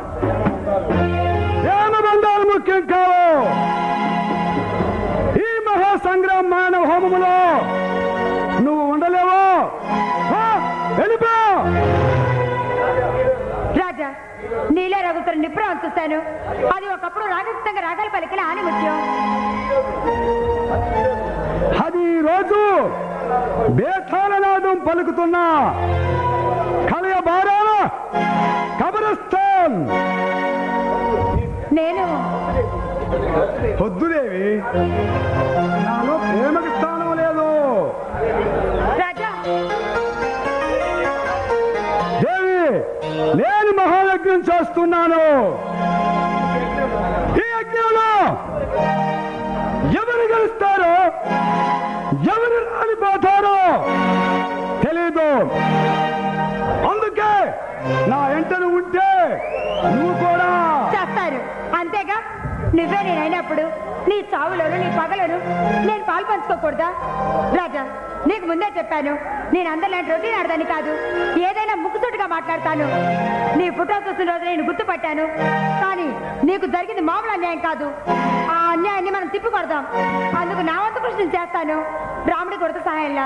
ప్రేమ బంధాలు ముఖ్యం కావు ఈ మహా సంగ్రామ మానవ హోమములో నువ్వు ఉండలేవో ఆ, వెళ్ళిపో రాజా నీలే రఘుతులు నిప్పురం చూస్తాను అది ఒకప్పుడు రాగస్థంగా రాగాలు పలికిన ఆనిముత్యం అది ఈ రోజు బేతాళనాదం పలుకుతున్న కలయ బారాల కబరస్థాన్ నేను పొద్దుదేవి నాలో ప్రేమకి స్థానం లేదు రాజా దేవి నేను మహాయజ్ఞం చేస్తున్నాను ఈ యజ్ఞంలో ఎవరు గెలుస్తారో ఎవరు రాలిపోతారో తెలీదు అందుకే నా ఎంటను ఉంటే నువ్వు కూడా చేస్తారు అంతేగా నువ్వే నేనైనప్పుడు నీ చావులోను నీ పగలను నేను పాలు పంచుకోకూడదా రాజా నీకు ముందే చెప్పాను నేను అందరిలాంటి రొటీన్ ఆడదాన్ని కాదు ఏదైనా ముక్కుసూటిగా మాట్లాడతాను నీ ఫోటో చూసిన రోజు నేను గుర్తుపట్టాను కానీ నీకు జరిగింది మామూలు అన్యాయం కాదు ఆ అన్యాయాన్ని మనం తిప్పి కొడదాం అందుకు నా వంతు కృషి నేను చేస్తాను రాముడి కొడుకు సహాయంలా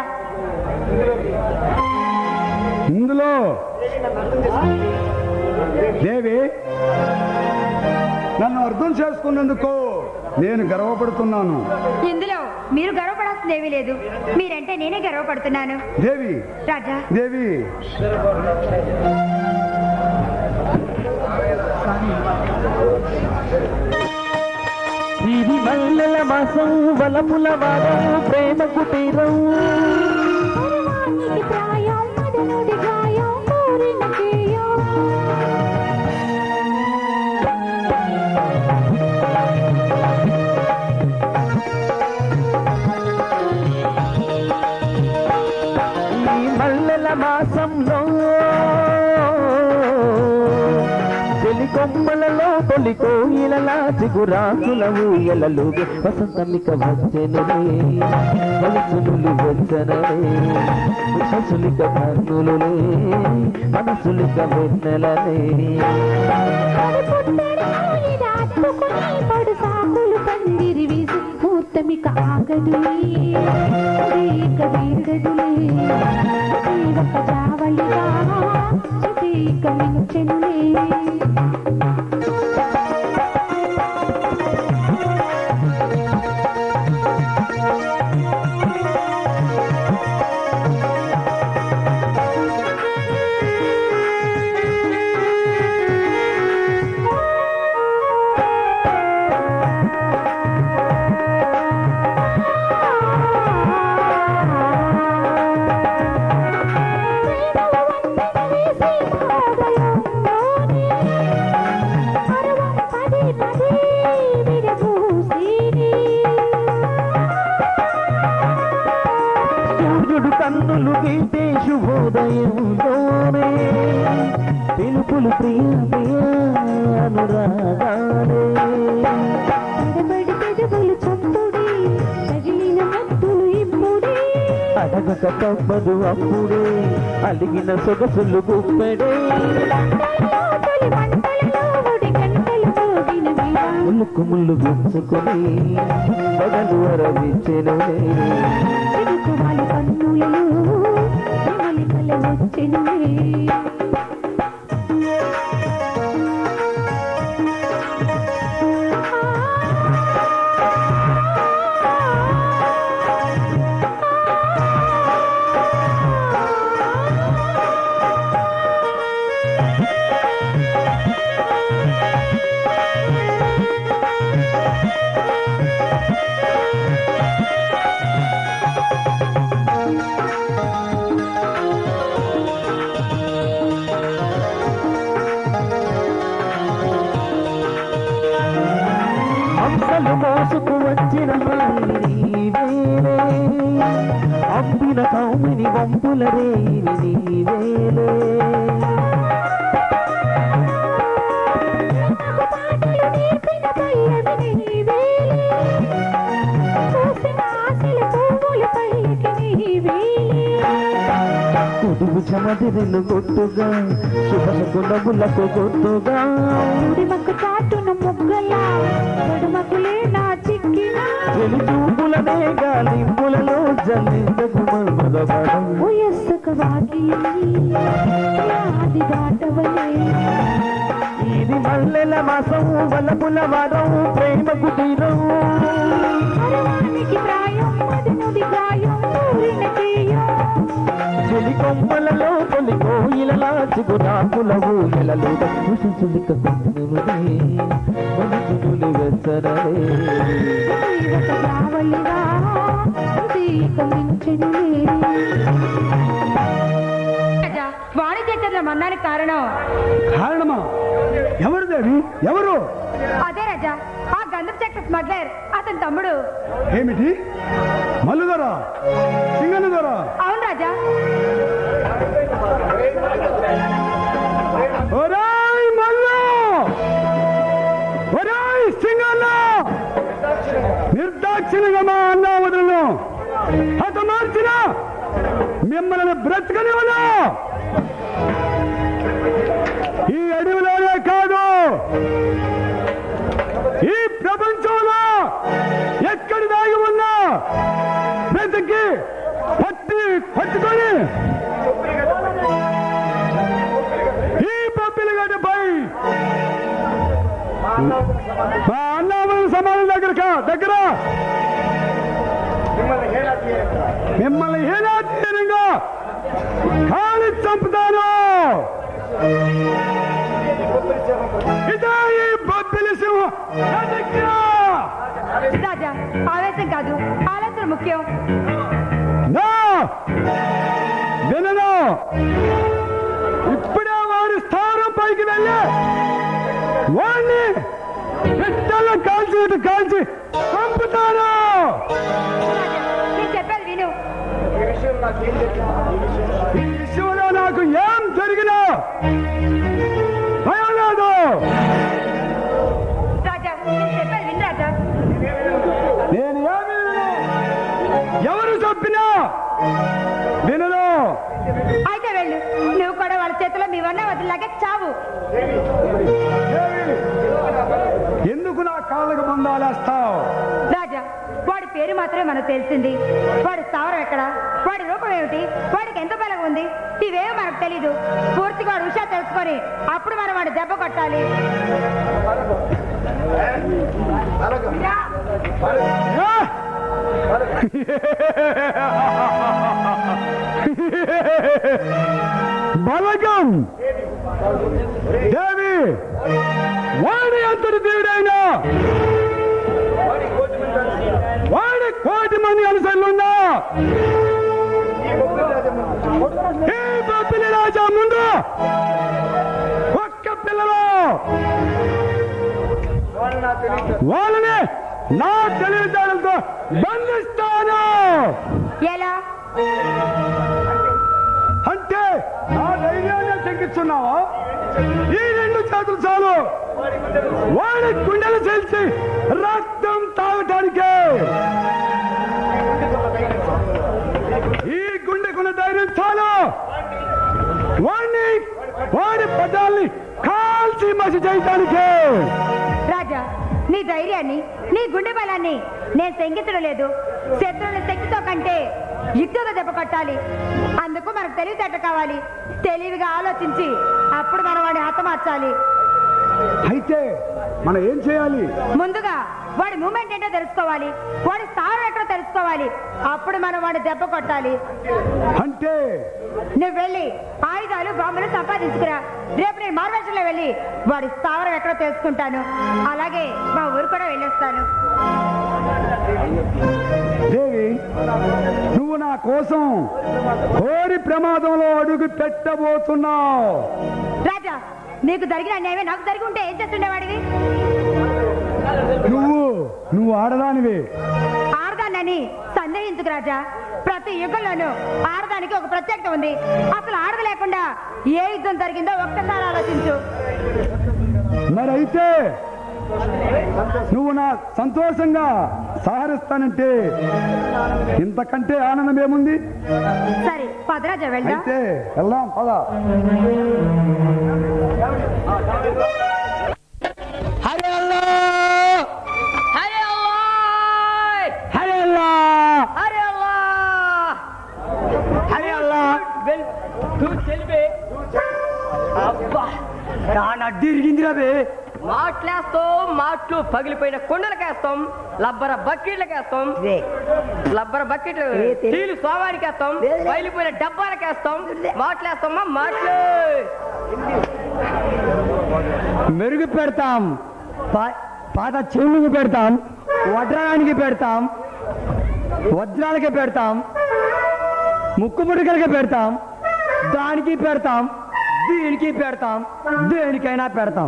ఇందులో దేవి నన్ను అర్థం చేసుకున్నందుకు నేను గర్వపడుతున్నాను ఇందులో మీరు గర్వపడాల్సింది ఏమీ లేదు మీరంటే నేనే గర్వపడుతున్నాను దేవి రాజా దేవి ఇది మల్లెల మాసం వలపుల వారం ప్రేమ కుటీరం పరవానికి ప్రాయం మదనుడి గాయం కోరిన చేయం ఈ మల్లెల మాసంలో చెలి కొమ్మలలో తొలి కోయిలలా చిగురాకుల ఊయలలు వసంతమిక వచ్చెనులే వలసులు వచ్చనలే శశులిక కన్నులులే మనసులిక వెన్నెలలే పడుపుట్టని రాత్రుకుని పడు సాకులు పందిరి వీసి మూర్తమిక ఆగదులే ఇక వీడదులే ఒక జావళిగా ఇక మించెనులే సూర్యుడు కన్నులు గీతే శుభోదయంలోనే పిలుపులు ప్రియ ప్రియ అనురాగాలే చప్పుడి తగిలిన మత్తులు ఇప్పుడే అడగక లేక తప్పదు అప్పుడే అలిగిన సొగసులు గుప్పెడే తొలి మంటలలో ఒడి గంటలు మోగిన వేళ ముళ్ళుకు ముళ్ళు గుచ్చుకొని పగలు అరవించెనులే చిరుకుమాలి కన్నులలో నెమలి కల వచ్చెనులే అంశలు మోసుకు వచ్చిన నీవేలే అంబిన కౌమిని వంపుల రేవి నీవేలే పాటలు నేర్పిన పల్లవి నీవేలే చూసిన ఆశల పువ్వుల పైకి నీవేలే కుదుగు చమదిరిలు కొట్టుగా శుభశకునములకు కొట్టుగా ఉడిమకు చాటున ముగ్గలా తొడుమకులే నా చిక్కిన వెలి చూపులనే గాలింపులలో జల్లిందకు మన్మదవడం వయస్సుకు వాకిలి ఆది దాటవలే ఇది మల్లెల మాసం వలపుల వరం ప్రేమకు తీరం అరవానికి ప్రాయం మదనుడి గాయం ఊరిన చేయం చెలి కొమ్మలలో తొలి కోయిలలా చిగురాకుల ఊయలలో కృషిచులిక కొమ్మునులే మనసునులి వెచ్చరలే ఒక రావలిగా ఇక మించెనులే రాజా వాణిజ్య చర్యల మన్నానికి కారణం కారణమా ఎవరు దేవి ఎవరు అదే రాజా ఆ గంధపు చెట్ల స్మగ్లర్ అతని తమ్ముడు ఏమిటి మల్లుదొర సింగనుదొర అవును రాజా ఒరాయ్ మల్లు ఒరాయ్ సింగన్న నిర్దాక్షిణ్యంగా మా అన్న వదలను హతమార్చిన మిమ్మల్ని బ్రతకనివ్వను ఈ అడవిలోనే కాదు ఈ ప్రపంచంలో ఎక్కడ దాగి ఉన్నా బ్రతికి పట్టి పట్టుకొని ఈ పప్పిల గడ్డపై మా అన్నవరం సమానం దగ్గర కా- దగ్గర మిమ్మల్ని హీనాతీరంగా కాలి చంపుతాను ఇదే ఈ బొబ్బిలి సింహం నా దగ్గర. రాజా ఆవేశం కాదు ఆలోచన ముఖ్యం నా వినను ఇప్పుడే వాడి స్థానం పైకి వెళ్ళి వాడిని పిట్టల్లో కాల్చి కాల్చి చంపుతాను నేను చెప్పేది విను ఈ విషయంలో నాకు ఏం జరిగినా భయం లేదు రాజా నేను చెప్పేది విను రాజా నేను ఏమి వినను. ఎవరు చెప్పినా వినను అయితే వెళ్ళు నువ్వు కూడా వాళ్ళ చేతిలో మీ వన్న వదిలాగే చావు ఎందుకు నా కాళ్ళకు బంధాలేస్తావు రాజా వాడి పేరు మాత్రమే మనకు తెలిసింది వాడి స్థావరం ఎక్కడ వాడి రూపం ఏమిటి వాడికి ఎంత బలం ఉంది ఇవేమో మనకు తెలీదు పూర్తిగా వాడి విషయాలు తెలుసుకొని అప్పుడు మనం వాడి దెబ్బ కొట్టాలి ఆ! బలగం దేవి వాడి అంతటి దేవుడైనా వాడి కోటి మంది అనుసరులున్నా ఈ బొబ్బిలి రాజా ముందు ఒక్క పిల్లలో వాళ్ళని నా తెలివితేటలతో బంధిస్తాను ఎలా అంటే నా ధైర్యాన్ని తగ్గిస్తున్నావా ఈ రెండు చేతులు చాలు వాడి గుండెలు చేల్చి రక్తం తాగటానికే ఈ గుండె వాడిని వాడి పదాల్ని కాల్చి మసి చేయటానికే రాజా నీ ధైర్యాన్ని నీ గుండె బలాన్ని నేను శంకించడం లేదు శత్రువుని శక్తితో కంటే యుక్తిగా దెబ్బ కొట్టాలి అందుకు మనకు తెలివితేట కావాలి తెలివిగా ఆలోచించి అప్పుడు మనం వాడిని హతమార్చాలి అయితే మనం ఏం చేయాలి ముందుగా వాడి మూమెంట్ ఏంటో తెలుసుకోవాలి వాడి స్థానం ఏంటో తెలుసుకోవాలి అప్పుడు మనం వాడి దెబ్బ కొట్టాలి అంటే నువ్వు వెళ్ళి ఆయుధాలు బాంబులు సంపాదించుకురా రేపు నేను మార్వేషంలో వెళ్ళి వాడి స్థావరం ఎక్కడో తెలుసుకుంటాను అలాగే మా ఊరు కూడా వెళ్ళొస్తాను దేవి నువ్వు నా కోసం కోరి ప్రమాదంలో అడుగు పెట్టబోతున్నావు రాజా నీకు జరిగిన అన్యాయమే నాకు జరిగి ఉంటే ఏం చేస్తుండేవాడివి నువ్వు నువ్వు ఆడదానివి ఆడదానని సందేహించుకు రాజా ప్రతి యుగంలోనూ ఆడదానికి ఒక ప్రత్యేకత ఉంది అసలు ఆడది లేకుండా ఏ యుద్ధం జరిగిందో ఒక్కసారి ఆలోచించు మరి అయితే నువ్వు నా సంతోషంగా సహరిస్తానంటే ఇంతకంటే ఆనందం ఏముంది సరే పదరాజా వెళ్దాం అయితే వెళ్దాం పద హరే అల్లా హరే అల్లా హరే అల్లా హరే అల్లా హరే అల్లా వెల్ తూ చెల్లిబే అబ్బా నా నడ్డి ఇరిగిందిరా బే మాట్లేస్తాం మాట్లు పగిలిపోయిన కొండలకేస్తాం లబ్బర బకెట్లకేస్తాం లబ్బర బకెట్లు స్టీల్ సోమానికేస్తాం పగిలిపోయిన డబ్బాలకేస్తాం మాట్లేస్తామా మాట్లు మెరుగు పెడతాం పా- పాత చెవులకు పెడతాం వడ్రానికి పెడతాం వజ్రాలకి పెడతాం ముక్కు ముడికలకి పెడతాం దానికి పెడతాం దీనికి పెడతాం దేనికైనా పెడతాం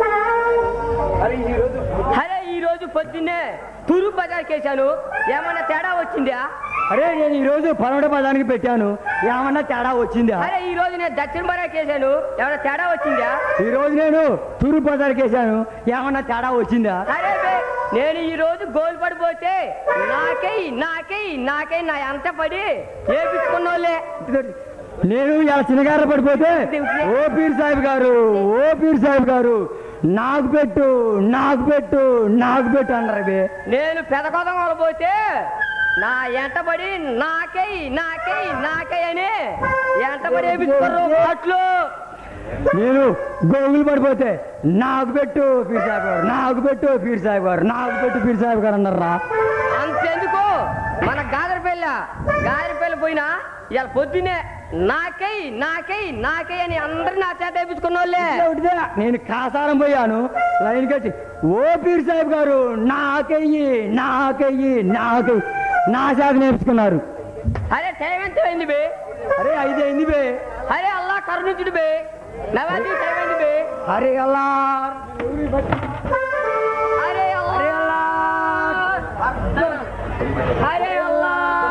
అరే ఈ రోజు పొద్దున్నే తురు బజార్కి వేసాను ఏమన్నా తేడా వచ్చిందా అరే నేను ఈరోజు పన్నెండు పదానికి పెట్టాను ఏమన్నా తేడా వచ్చిందా అరే ఈ రోజు నేను దక్షిణ బజార్కి వేసాను ఏమన్నా తేడా వచ్చిందా ఈ రోజు నేను తూర్పు పదానికి వేసాను ఏమన్నా తేడా వచ్చిందా అరే బే, నేను ఈ రోజు గోల్ పడిపోతే నాకై నాకై నాకై నా ఎంత పడి ఏపించుకున్నోళ్ళే నేను ఇలా చిన్నగార పడిపోతే ఓ పీర్ సాహిబ్ గారు ఓ పీర్ సాహిబ్ గారు నాకు పెట్టు నాకు పెట్టు నాకు పెట్టు అన్నారు బే నేను పెదకొదం పోతే నా ఎంటబడి నాకై నాకై నాకై అని ఎంటబడి ఏపించుకోరు అట్లు నేను గోగులు పడిపోతే నాకు పెట్టు పీర్ సాహిబ్ గారు నాకు పెట్టు పీర్ సాహిబ్ గారు నాకు పెట్టు పీర్ సాహిబ్ గారు అన్నారా అంతెందుకు మన గాదరపల్లి గాదరపల్లి పోయినా ఇవాళ పొద్దున్నే నాకై నాకై నాకై అని అందరు నా చేత వేపించుకున్న వాళ్ళే ఒకటిదే, నేను కాసారం పోయాను లైన్ కట్టి ఓ పీర్ సాహిబ్ గారు నాకయ్యి నాకయ్యి నాకు నా చేత నేర్చుకున్నారు అరే టైం ఎంత అయింది బే అరే ఐదు అయింది బే అరే అల్లా కరుణించుడు బే నవాజీ టైం అయింది బే అరే అల్లా అరే అల్లా అరే అల్లా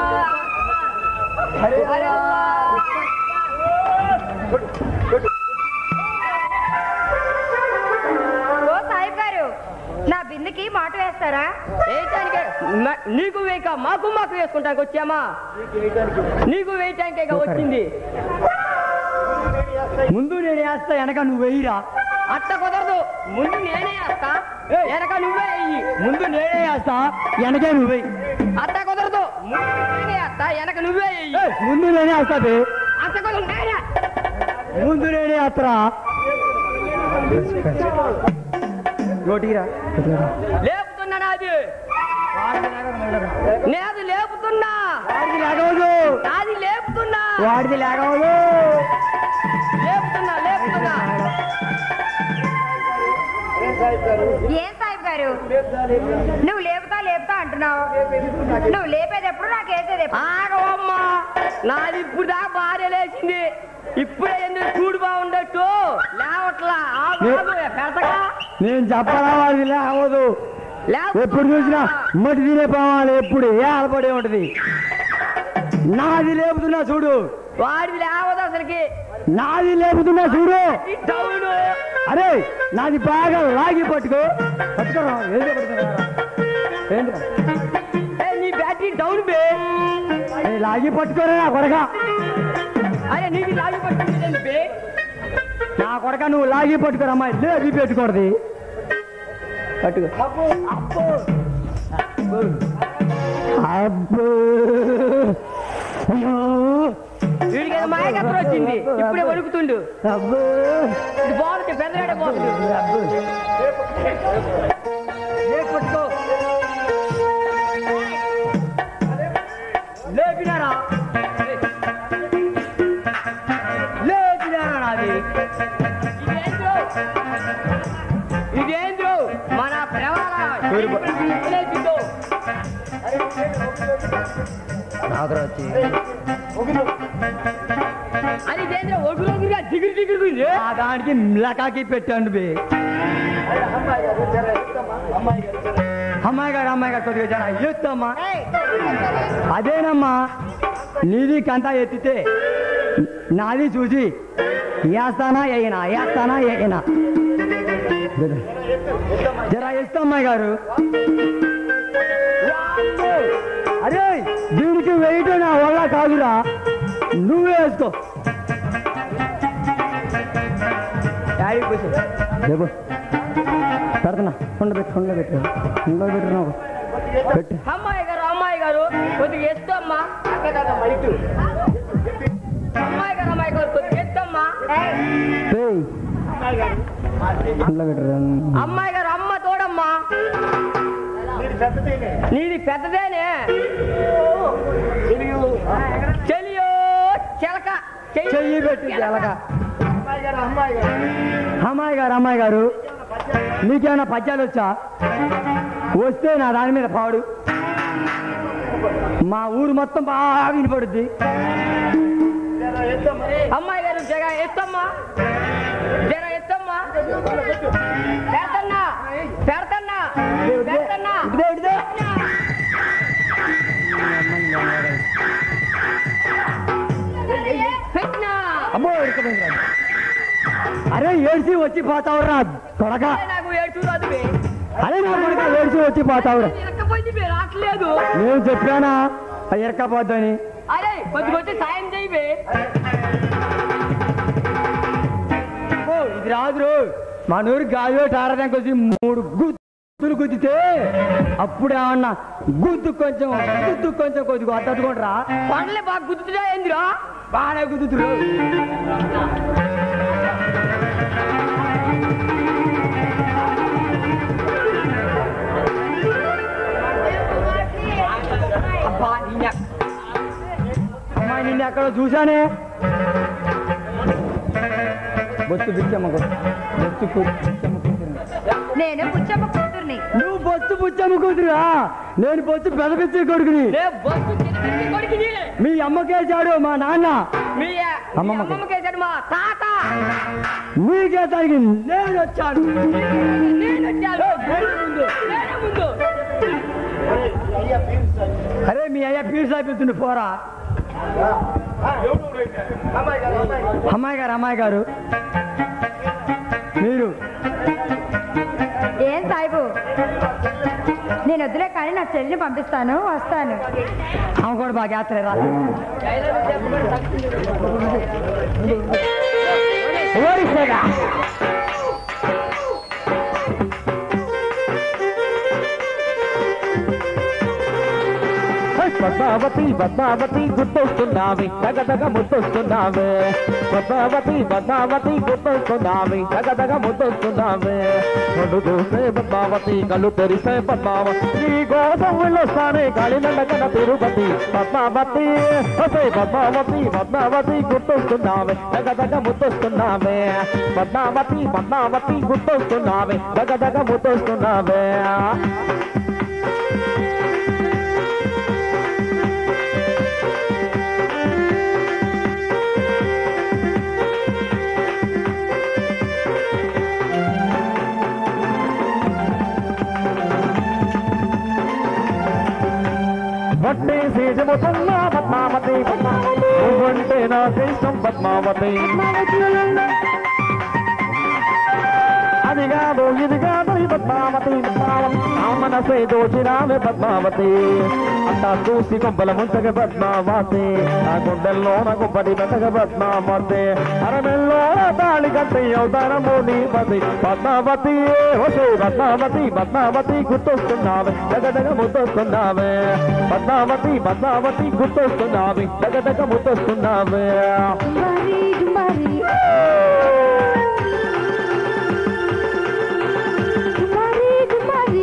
అరే అల్లా ఓ సాహిబ్ గారు నా బిందుకి మాట వేస్తారా వేయటానికే మ- నీకు వేయక మాకు మాకు వేసుకుంటానికి వచ్చామా నీకు వేయటానికే వచ్చింది ముందు నేను వేస్తా వెనక నువ్వు వెయ్యిరా అట్ట కుదరదు ముందు నేనే వేస్తా వెనక నువ్వే వెయ్యి ముందు నేనే వేస్తా వెనకే నువ్వు వెయ్యి అట్ట కుదరదు ముందు నేనే వేస్తా వెనక నువ్వే వెయ్యి ఏయ్, ముందు నేనే వేస్తా బే అట్ట కుదరదు నేనే ముందు నేనే వేస్తారా రోటీరా లేపుతున్నా నాది నేది లేపుతున్నా వాడిది లేకవదు నాది లేపుతున్నా వాడిది లేకవదు లేపుతున్నా లేపుతున్నా ఏం సాహిబ్ గారు నువ్వు లేపుతా లేపుతా అంటున్నావు నువ్వు లేపేది ఎప్పుడు నాకు వేసేది ఎప్పుడు? ఆగవమ్మా నాది ఇప్పుడు దాకా భార్య లేచింది ఇప్పుడే ఎందుకు చూడు బాగుండట్టు లేవట్లా ఆగు, ఆగు, పెడతగా నేను చెప్పరా వాడిది లేకవదు ఎప్పుడు చూసినా మట్టి తినే పోవాలి ఎప్పుడు ఏ ఆలపడే ఉంటది నాది లేపుతున్నా చూడు వాడిది లేవదు అసలుకి నాది లేపుతున్నా చూడు డౌను అరే నాది బాగా లాగి పట్టుకో పట్టుకోరా ఏంటి పట్టుకోరా ఏంటి ఏ, నీ బ్యాటరీ డౌన్ బే లాగి పట్టుకోరా నా కొరగా అరే నీకు లాగి పట్టుకుంటుంది బే నా కొడక నువ్వు లాగి పట్టుకోరమ్మా లేపి పెట్టుకోరది పట్టుకో అబ్బో అయ్యో వీడికి ఏదో మాయకత్రం వచ్చింది ఇప్పుడే వణుకుతుండు అబ్బో ఇది బాగుంది పెద్దరాడే బాగుంది అబ్బో లేపు పట్టుకో లేపినారా లేపినారా నాది ఇదేంద్రో ఇదేంద్రో మన ప్రవాల లేపిందో అది ఇదేంద్రో ఒగురు ఒగురుగా దిగురు దిగురు ఆ దానికి మిలకాకి పెట్టండి బే అమ్మాయి గారు అమ్మాయి గారు కొద్దిగా జర ఎత్తమ్మా అదేనమ్మా నీది కంతా ఎత్తితే నాది చూసి వేస్తానా వేయనా వేస్తానా వేయనా జర ఎత్తు అమ్మాయి గారు అరే దీనికి వెయిట్ నా వల్ల కాదురా నువ్వే వేసుకో డాడీ కూర్చో రేపు పెడుతున్నా కొండ పెట్టు కొండ పెట్టు కొండ పెట్టు పెట్టు అమ్మాయి గారు అమ్మాయి గారు కొద్దిగా ఎత్తు అమ్మా అమ్మాయి గారు అమ్మాయి గారు కొద్దిగా ఎత్తు అమ్మా ఏయ్. కొండ పెట్టు అమ్మాయి గారు అమ్మ తోడమ్మా నీది పెద్దదేనే చెలియో చెలక చెయ్యి పెట్టి ఎలక అమ్మాయి గారు అమ్మాయి గారు నీకేమైనా పద్యాలు వచ్చా వస్తే నా దాని మీద పాడు మా ఊరు మొత్తం బాగా వినపడుద్ది అమ్మాయి గారు జగ ఎత్తమ్మా జర ఎత్తమ్మా పెడతన్నా పెడతన్నా పెడతన్నా ఇదే ఇదే పెట్టినా అమ్మో ఇరుక్కుపోయింది రా. అరే ఏడ్చి వచ్చి పోతావురా కొడక నాకు ఏడు రాదు బే. అరే నా కొడక ఏడ్చి వచ్చి పోతావురా ఇరక్కపోయింది బే, రావట్లేదు నేను చెప్పానా ఇరక్కపోద్దని అరే కొద్ది కొద్ది సాయం చేయి బే. ఓ, ఇది రాదురు మా నూరు గాలి టారడానికి వచ్చి మూడు గుద్దులు గుద్దితే అప్పుడేమన్నా గుద్దు కొంచెం గుద్దు కొంచెం కొద్దిగా అద్దట్టుకుంటారా పండ్లే బాగా గుర్తుగా ఏందిరా బాగానే గుద్దుతురు అబ్బా నిన్న అమ్మాయి నిన్ను ఎక్కడో చూశానే బొత్తు పిచ్చమ్మ కొ- బొత్తు కు- పిచ్చమ్మ కూతురు. నేను పుచ్చమ్మ కూతుర్ని నువ్వు బొత్తు పుచ్చమ్మ కూతురా నేను బొత్తు పెదపిచ్చి కొడుకుని రే బస్సు చిన్నపిచ్చి కొడుకుని మీ అమ్మకేసాడు మా నాన్న మీ అమ్మమ్మకి. అమ్మమ్మకేసాడు మా తాత మీకేతానికి నేను వచ్చాను నేను వచ్చాను నేనే ముందు అరే మీ అయ్యా పీస్ అయిపోతుంది పోరా అమ్మాయి గారు అమ్మాయి గారు మీరు ఏం సాయిబు నేను వద్దులే కానీ నా చెల్లిని పంపిస్తాను వస్తాను ఆమె కూడా బాగా యాత్ర రా ఓడిసేగా పద్మావతి పద్మావతి గుర్తొస్తున్నావి తగదగ ముద్దొస్తున్నావే పద్మావతి పద్మావతి గుర్తొస్తున్నావి తగదగ ముద్దొస్తున్నావే కళ్ళు చూసే పద్మావతి కళ్ళు తెరిసే పద్మావతి నీ కోసం వెళ్ళొస్తానే గాలి నడకన తిరుపతి పద్మావతి వసే పద్మావతి పద్మావతి గుర్తొస్తున్నావే తగదగ ముద్దొస్తున్నావే పద్మావతి పద్మావతి గుర్తొస్తున్నావే తగదగ ముద్దొస్తున్నావే వడ్డే సీజముతున్నా పద్మావతి నువ్వంటే నాకు ఇష్టం పద్మావతి అది కాదు ఇది కాదు ఈ పద్మావతి పద్మావతి నా మనసే దోచినావే పద్మావతి అంతా చూసి కొంపల ముంచగ పద్మావతి ఆ గుండెల్లోన గుంపటి పెట్టగ పద్మావతి అరమెల్లో తాళి కట్టి అవతారము నీ పతి పద్మావతి ఓసే పద్మావతి పద్మావతి గుర్తొస్తున్నావే దగ్గదగ ముద్దొస్తున్నావే పద్మావతి పద్మావతి గుర్తొస్తున్నావే దగ్గదగ ముద్దొస్తున్నావే జుంబారి జుంబారి జుంబారి జుంబారి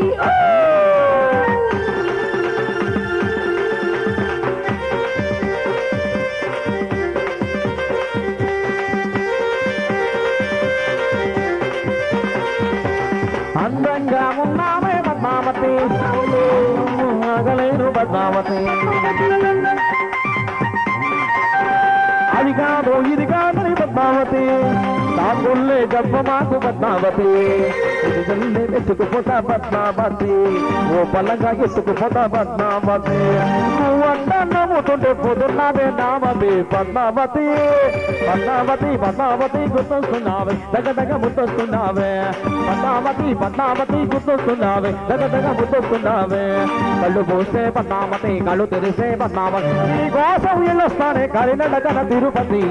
అందంగా ఉన్నామే పద్మావతి ఆగలేను పద్మావతి అది కాదు ఇది కాదని పద్మావతి తాకుల్లే గర్భ మాకు పద్మావతి ఇదిగల్లే ఎత్తుకుపోతా పద్మావతి ఓ పల్లగా ఎత్తుకుపోతా పద్మావతి నువ్వంట నమ్ముతుంటే పోతున్నావే నామది పద్మావతి పద్మావతి పద్మావతి గుర్తొస్తున్నావే దగ్గ దగ్గ ముద్దొస్తున్నావే పద్మావతి పద్మావతి గుర్తొస్తున్నావే దగ్గ దగ్గ ముద్దొస్తున్నావే కళ్ళు పోస్తే పద్మావతి కళ్ళు తెరిసే పద్మావతి నీ కోసం వెళ్ళొస్తానే కలినడకన తిరుపతి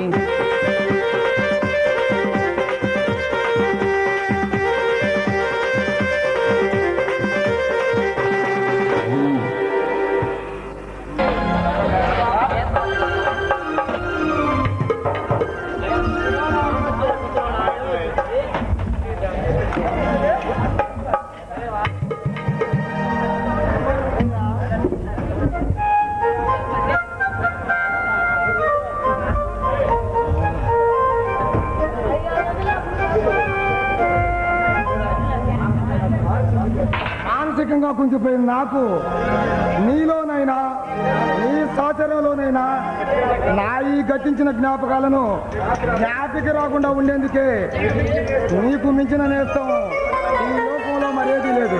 మానసికంగా కుంగిపోయిన నాకు నీలోనైనా నీ సాచర్యంలోనైనా నా ఈ గట్టించిన జ్ఞాపకాలను జ్ఞాపిక రాకుండా ఉండేందుకే నీకు మించిన నేస్తం ఈ లోకంలో మరేది లేదు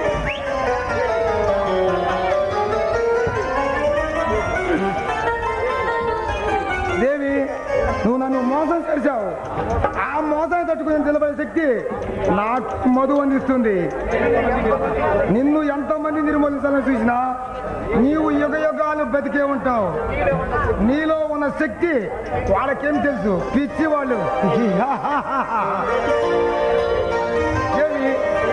దేవి నువ్వు నన్ను మోసం చేశావు ఆ మోసాన్ని తట్టుకుని నిలబడే శక్తి నాకు మధు అందిస్తుంది నిన్ను ఎంతో మంది నిర్మూలించాలని చూసినా నీవు యుగ యుగాలు బతికే ఉంటావు నీలో ఉన్న శక్తి వాళ్ళకేం తెలుసు పిచ్చి వాళ్ళు దేవి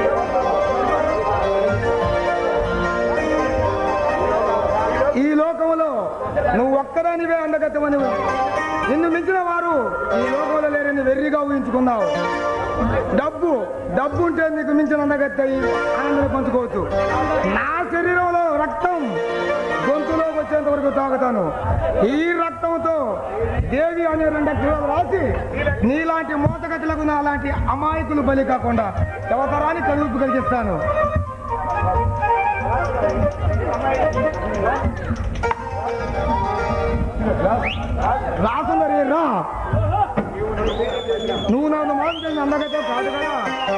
ఈ లోకంలో నువ్వు ఒక్కదానివే అందగత్తమని నిన్ను మించిన వారు ఈ లోకంలో లేరని వెర్రిగా ఊహించుకున్నావు డబ్బు డబ్బు ఉంటే నీకు మించిన అందగత్తయి ఆనందం పంచుకోవచ్చు నా శరీరంలో రక్తం గొంతులోకి వచ్చేంత వరకు తాగుతాను ఈ రక్తంతో దేవి అనే రెండు అక్షరాలు రాసి నీలాంటి మోతగతులకు నా లాంటి అమాయకులు బలి కాకుండా ఎవతరాన్ని కలుపు కలిగిస్తాను రాసుందరి రా నువ్వు నన్ను మోసం అందగతే కాదు కదా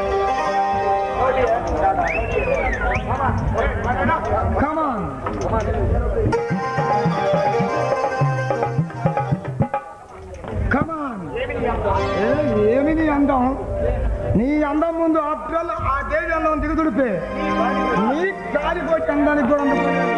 కమాన్ కమాన్ ఏమి నీ అందం నీ అందం ముందు ఆఫ్టర్ ఆ దేవి అందం దిగుదుడిపే నీ కాలిపోయి అందానికి కూడా అందం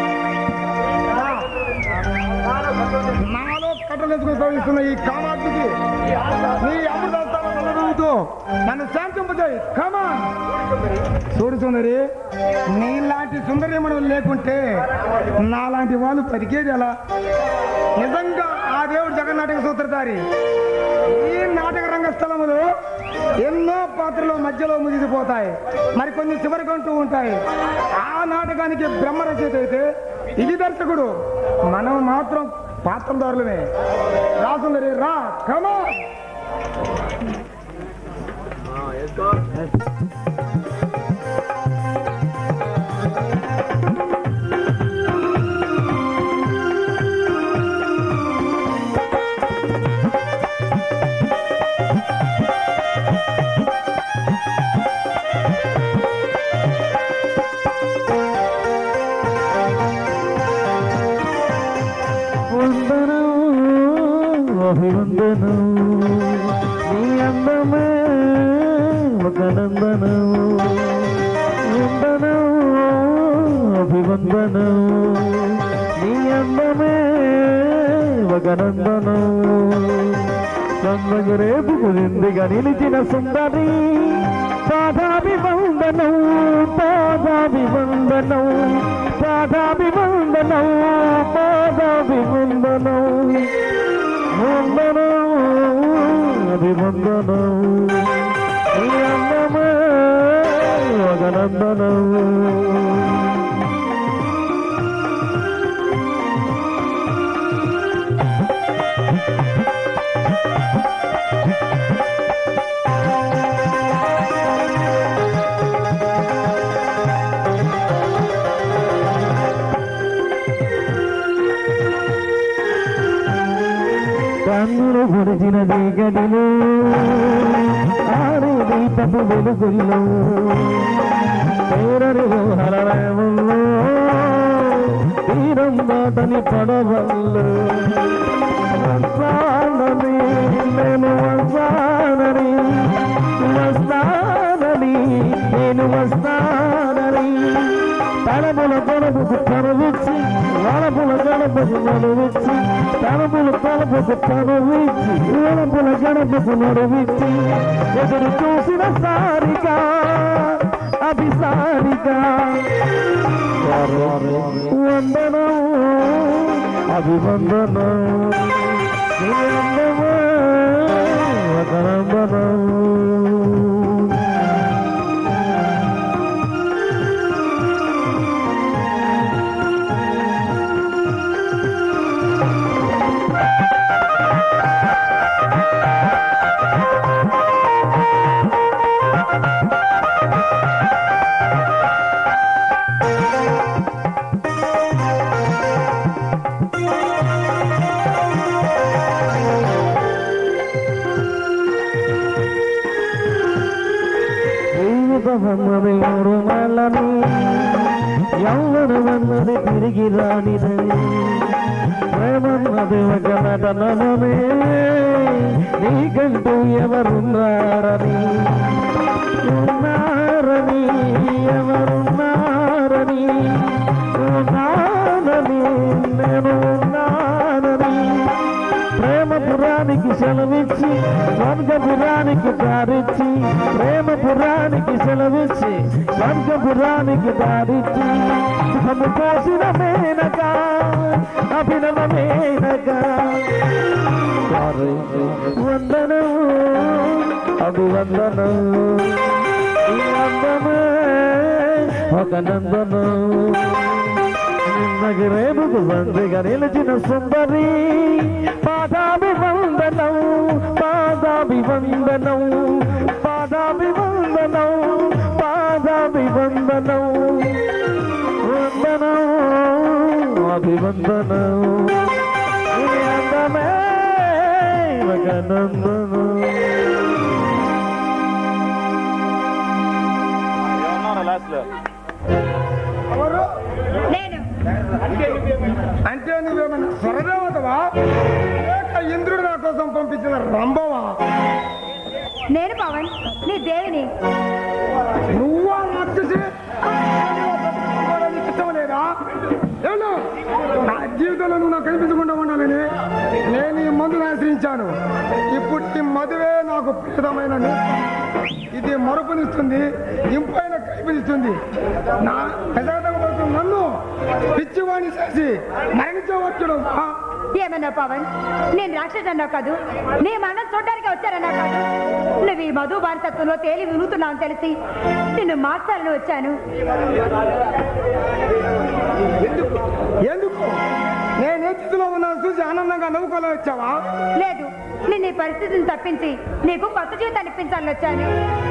నాలో కట్టలు ఎత్తుకుని ప్రవహిస్తున్న ఈ కామాగ్నికి నీ అమృతాలు నన్ను శాంతింపజేయి కమాన్ చూడు సుందరి నీలాంటి సుందరి మనం లేకుంటే నాలాంటి వాళ్ళు బతికేది ఎలా నిజంగా ఆ దేవుడు జగన్నాటక సూత్రధారి ఈ నాటక రంగస్థలములో ఎన్నో పాత్రలు మధ్యలో ముగిసిపోతాయి మరి కొన్ని చివరికంటూ ఉంటాయి ఆ నాటకానికి బ్రహ్మ రచయిత అయితే ఇది దర్శకుడు మనం మాత్రం పాత్రదారులమే రాసుందరి రా కమా వందనం అభివందనం నీ అందమే ఒక నందనం వందనం అభివందనం అందమే ఒక నందనం నందకు రేపు కుదిందిగా నిలిచిన సుందరి పాదాభివందనం పాదాభివందనం పాదాభివందనం పాదాభివందనం వందనం అభివందనం ఈ అందమే ఒక నందనం కన్నులు పొడిచిన చీకటిలో ఆరు దీపపు వెలుగుల్లో పేరని హరరేముల్లో తీరం దాటని పడవల్లో వస్తానని నేను వస్తానని వస్తానని నేను వస్తానని తలముల తలపుకు తనువిచ్చి వలపుల గడపకు నడువిచ్చి తలపుల తలపుకు తనువిచ్చి వలపుల గడపకు నడువిచ్చి ఎదురు చూసిన సారిక అభిసారిక వందనం అభివందనం నీ అందమే ఒక నందనం జీవితమన్నది మూడు మళ్ళని యవ్వనమన్నది తిరిగి రానిదని ప్రేమన్నది ఒక నటనమే నీకంటూ ఎవరున్నారని ఉన్నారని ఎవరున్నారని ఉన్నానని నేను ఉన్నానని ప్రేమ పురానికి సెలవిచ్చి స్వర్గపురానికి దారిచ్చి ప్రేమ పురానికి సెలవిచ్చి స్వర్గపురానికి దారిచ్చి సుఖము కోసిన మేనక అభినవ మేనక వందనం అభివందనం ఈ అందమే ఒక నందనం నిన్నకి రేపుకు బందిగా నిలిచిన సుందరి పాదాభివందనం పాదాభివందనం పాదాభివందనం పాదాభివందనం వందనం అభివందనం ఈ అందమే ఒక నందనం ఎవరు నేను అంటే నువ్వేమన్నా స్వరదేవతవా లేక ఇంద్రుడు నా కోసం పంపించిన రంభవా నేను పవన్ నీ దేవిని నువ్వా రాక్షసి నీకు ఇష్టం లేదా ఏమన్నా? నా జీవితంలో నువ్వు నాకు కనిపించకుండా ఉండాలని నేను ఈ మందును ఆశ్రయించాను ఇప్పుడు ఈ మదువే నాకు ప్రియతమైన నేస్తం. ఇది మరుపునిస్తుంది ఇంపైన కనిపిస్తుంది నా యథార్థపడుతున్న నన్ను పిచ్చివాణి చేసి మరణించవచ్చుడు ఏమన్నా పవన్ నేను రాక్షసు అన్నావు కాదు నీ మనం చూడడానికి వచ్చారన్నావు కాదు నువ్వు ఈ మధు బానిసత్వంలో తేలి వినుగుతున్నావు తెలిసి నిన్ను మార్చాలని వచ్చాను ఎందుకు నేను ఏ స్థితిలో ఉన్నాను చూసి ఆనందంగా నవ్వుకోలే వచ్చావా లేదు నిన్ను ఈ పరిస్థితిని తప్పించి నీకు కొత్త జీవితాన్ని ఇప్పించాలని వచ్చాను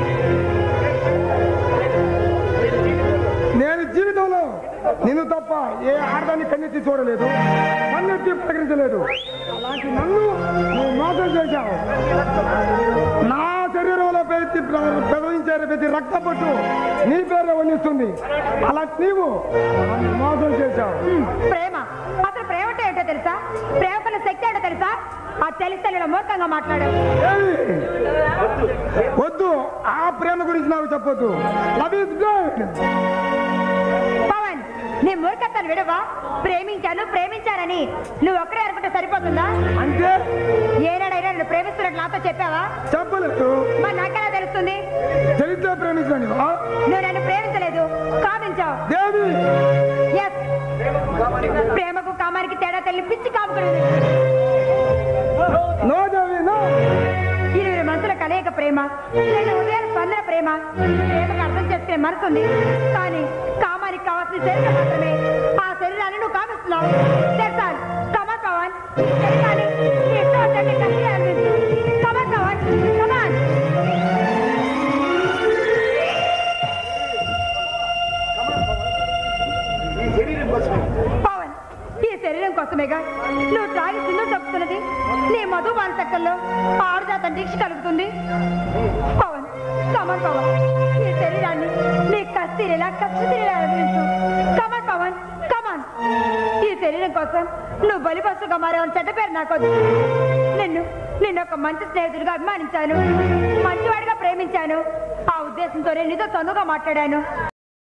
నేను జీవితంలో నిన్ను తప్ప ఏ ఆడదాన్ని కన్నెత్తి చూడలేదు కన్నెత్తి ప్రకటించలేదు అలాంటి నన్ను నువ్వు మోసం చేశావు నా శరీరంలో ప్రతి ప్రవహించే ప్రతి రక్తపట్టు నీ పేరే వండిస్తుంది అలాంటి నీవు నన్ను మోసం చేశావు హ్మ్, ప్రేమ అసలు ప్రేమ అంటే ఏంటో తెలుసా ప్రేమకున్న శక్తి ఏంటో తెలుసా ఆ తెలిస్తే నేను మూర్ఖంగా మాట్లాడావు ఏయ్! వద్దు ఆ ప్రేమ గురించి నాకు చెప్పొద్దు లవ్ ఇస్ గుడ్ పవన్ నీ మూర్ఖత్వాన్ని విడవా ప్రేమించాను ప్రేమించానని నువ్వు ఒక్కరే అనుకుంటే సరిపోతుందా అంటే ఏనాడైనా నువ్వు ప్రేమిస్తున్నట్లు నాతో చెప్పావా చెప్పలేదు మరి నాకెలా తెలుస్తుంది చరిత్ర ప్రేమించండి నువ్వు నన్ను ప్రేమించలేదు కామించావు దేవి Yes. ప్రేమకు కామానికి తేడా తెలియ పిచ్చి కాముకుడు నో దేవి నో ఇరువురి మనసుల కలయిక ప్రేమ రెండు ఉదయాల స్పందన ప్రేమ ప్రేమకు అర్థం చేసుకునే మనసు ఉంది కానీ కామానికి కావాల్సిన శరీరం మాత్రమే ఆ శరీరాన్ని నువ్వు కామిస్తున్నావు తెలుసా కమాన్ పవన్ శరీరాన్ని నీ ఇష్టం వచ్చినట్టు గట్టిగా అనిపించు కమాన్ పవన్ కమాన్ పవన్ ఈ శరీరం కోసమేగా నువ్వు త్రాగి చిన్న తప్పుతున్నది నీ మధు మానసక్కల్లో ఆరుజాత దీక్ష కలుగుతుంది పవన్ కమన్ పవన్ ఈ శరీరాన్ని నీ కస్తీరిలా కస్తీరిలా అనుభవించు కమన్ పవన్ కమన్ ఈ శరీరం కోసం నువ్వు బలిపస్తుగా మారేవని చెడ్డ పేరు నాకొద్దు నిన్ను నిన్ను ఒక మంచి స్నేహితుడిగా అభిమానించాను మంచివాడిగా ప్రేమించాను ఆ ఉద్దేశంతోనే నీతో చనువుగా మాట్లాడాను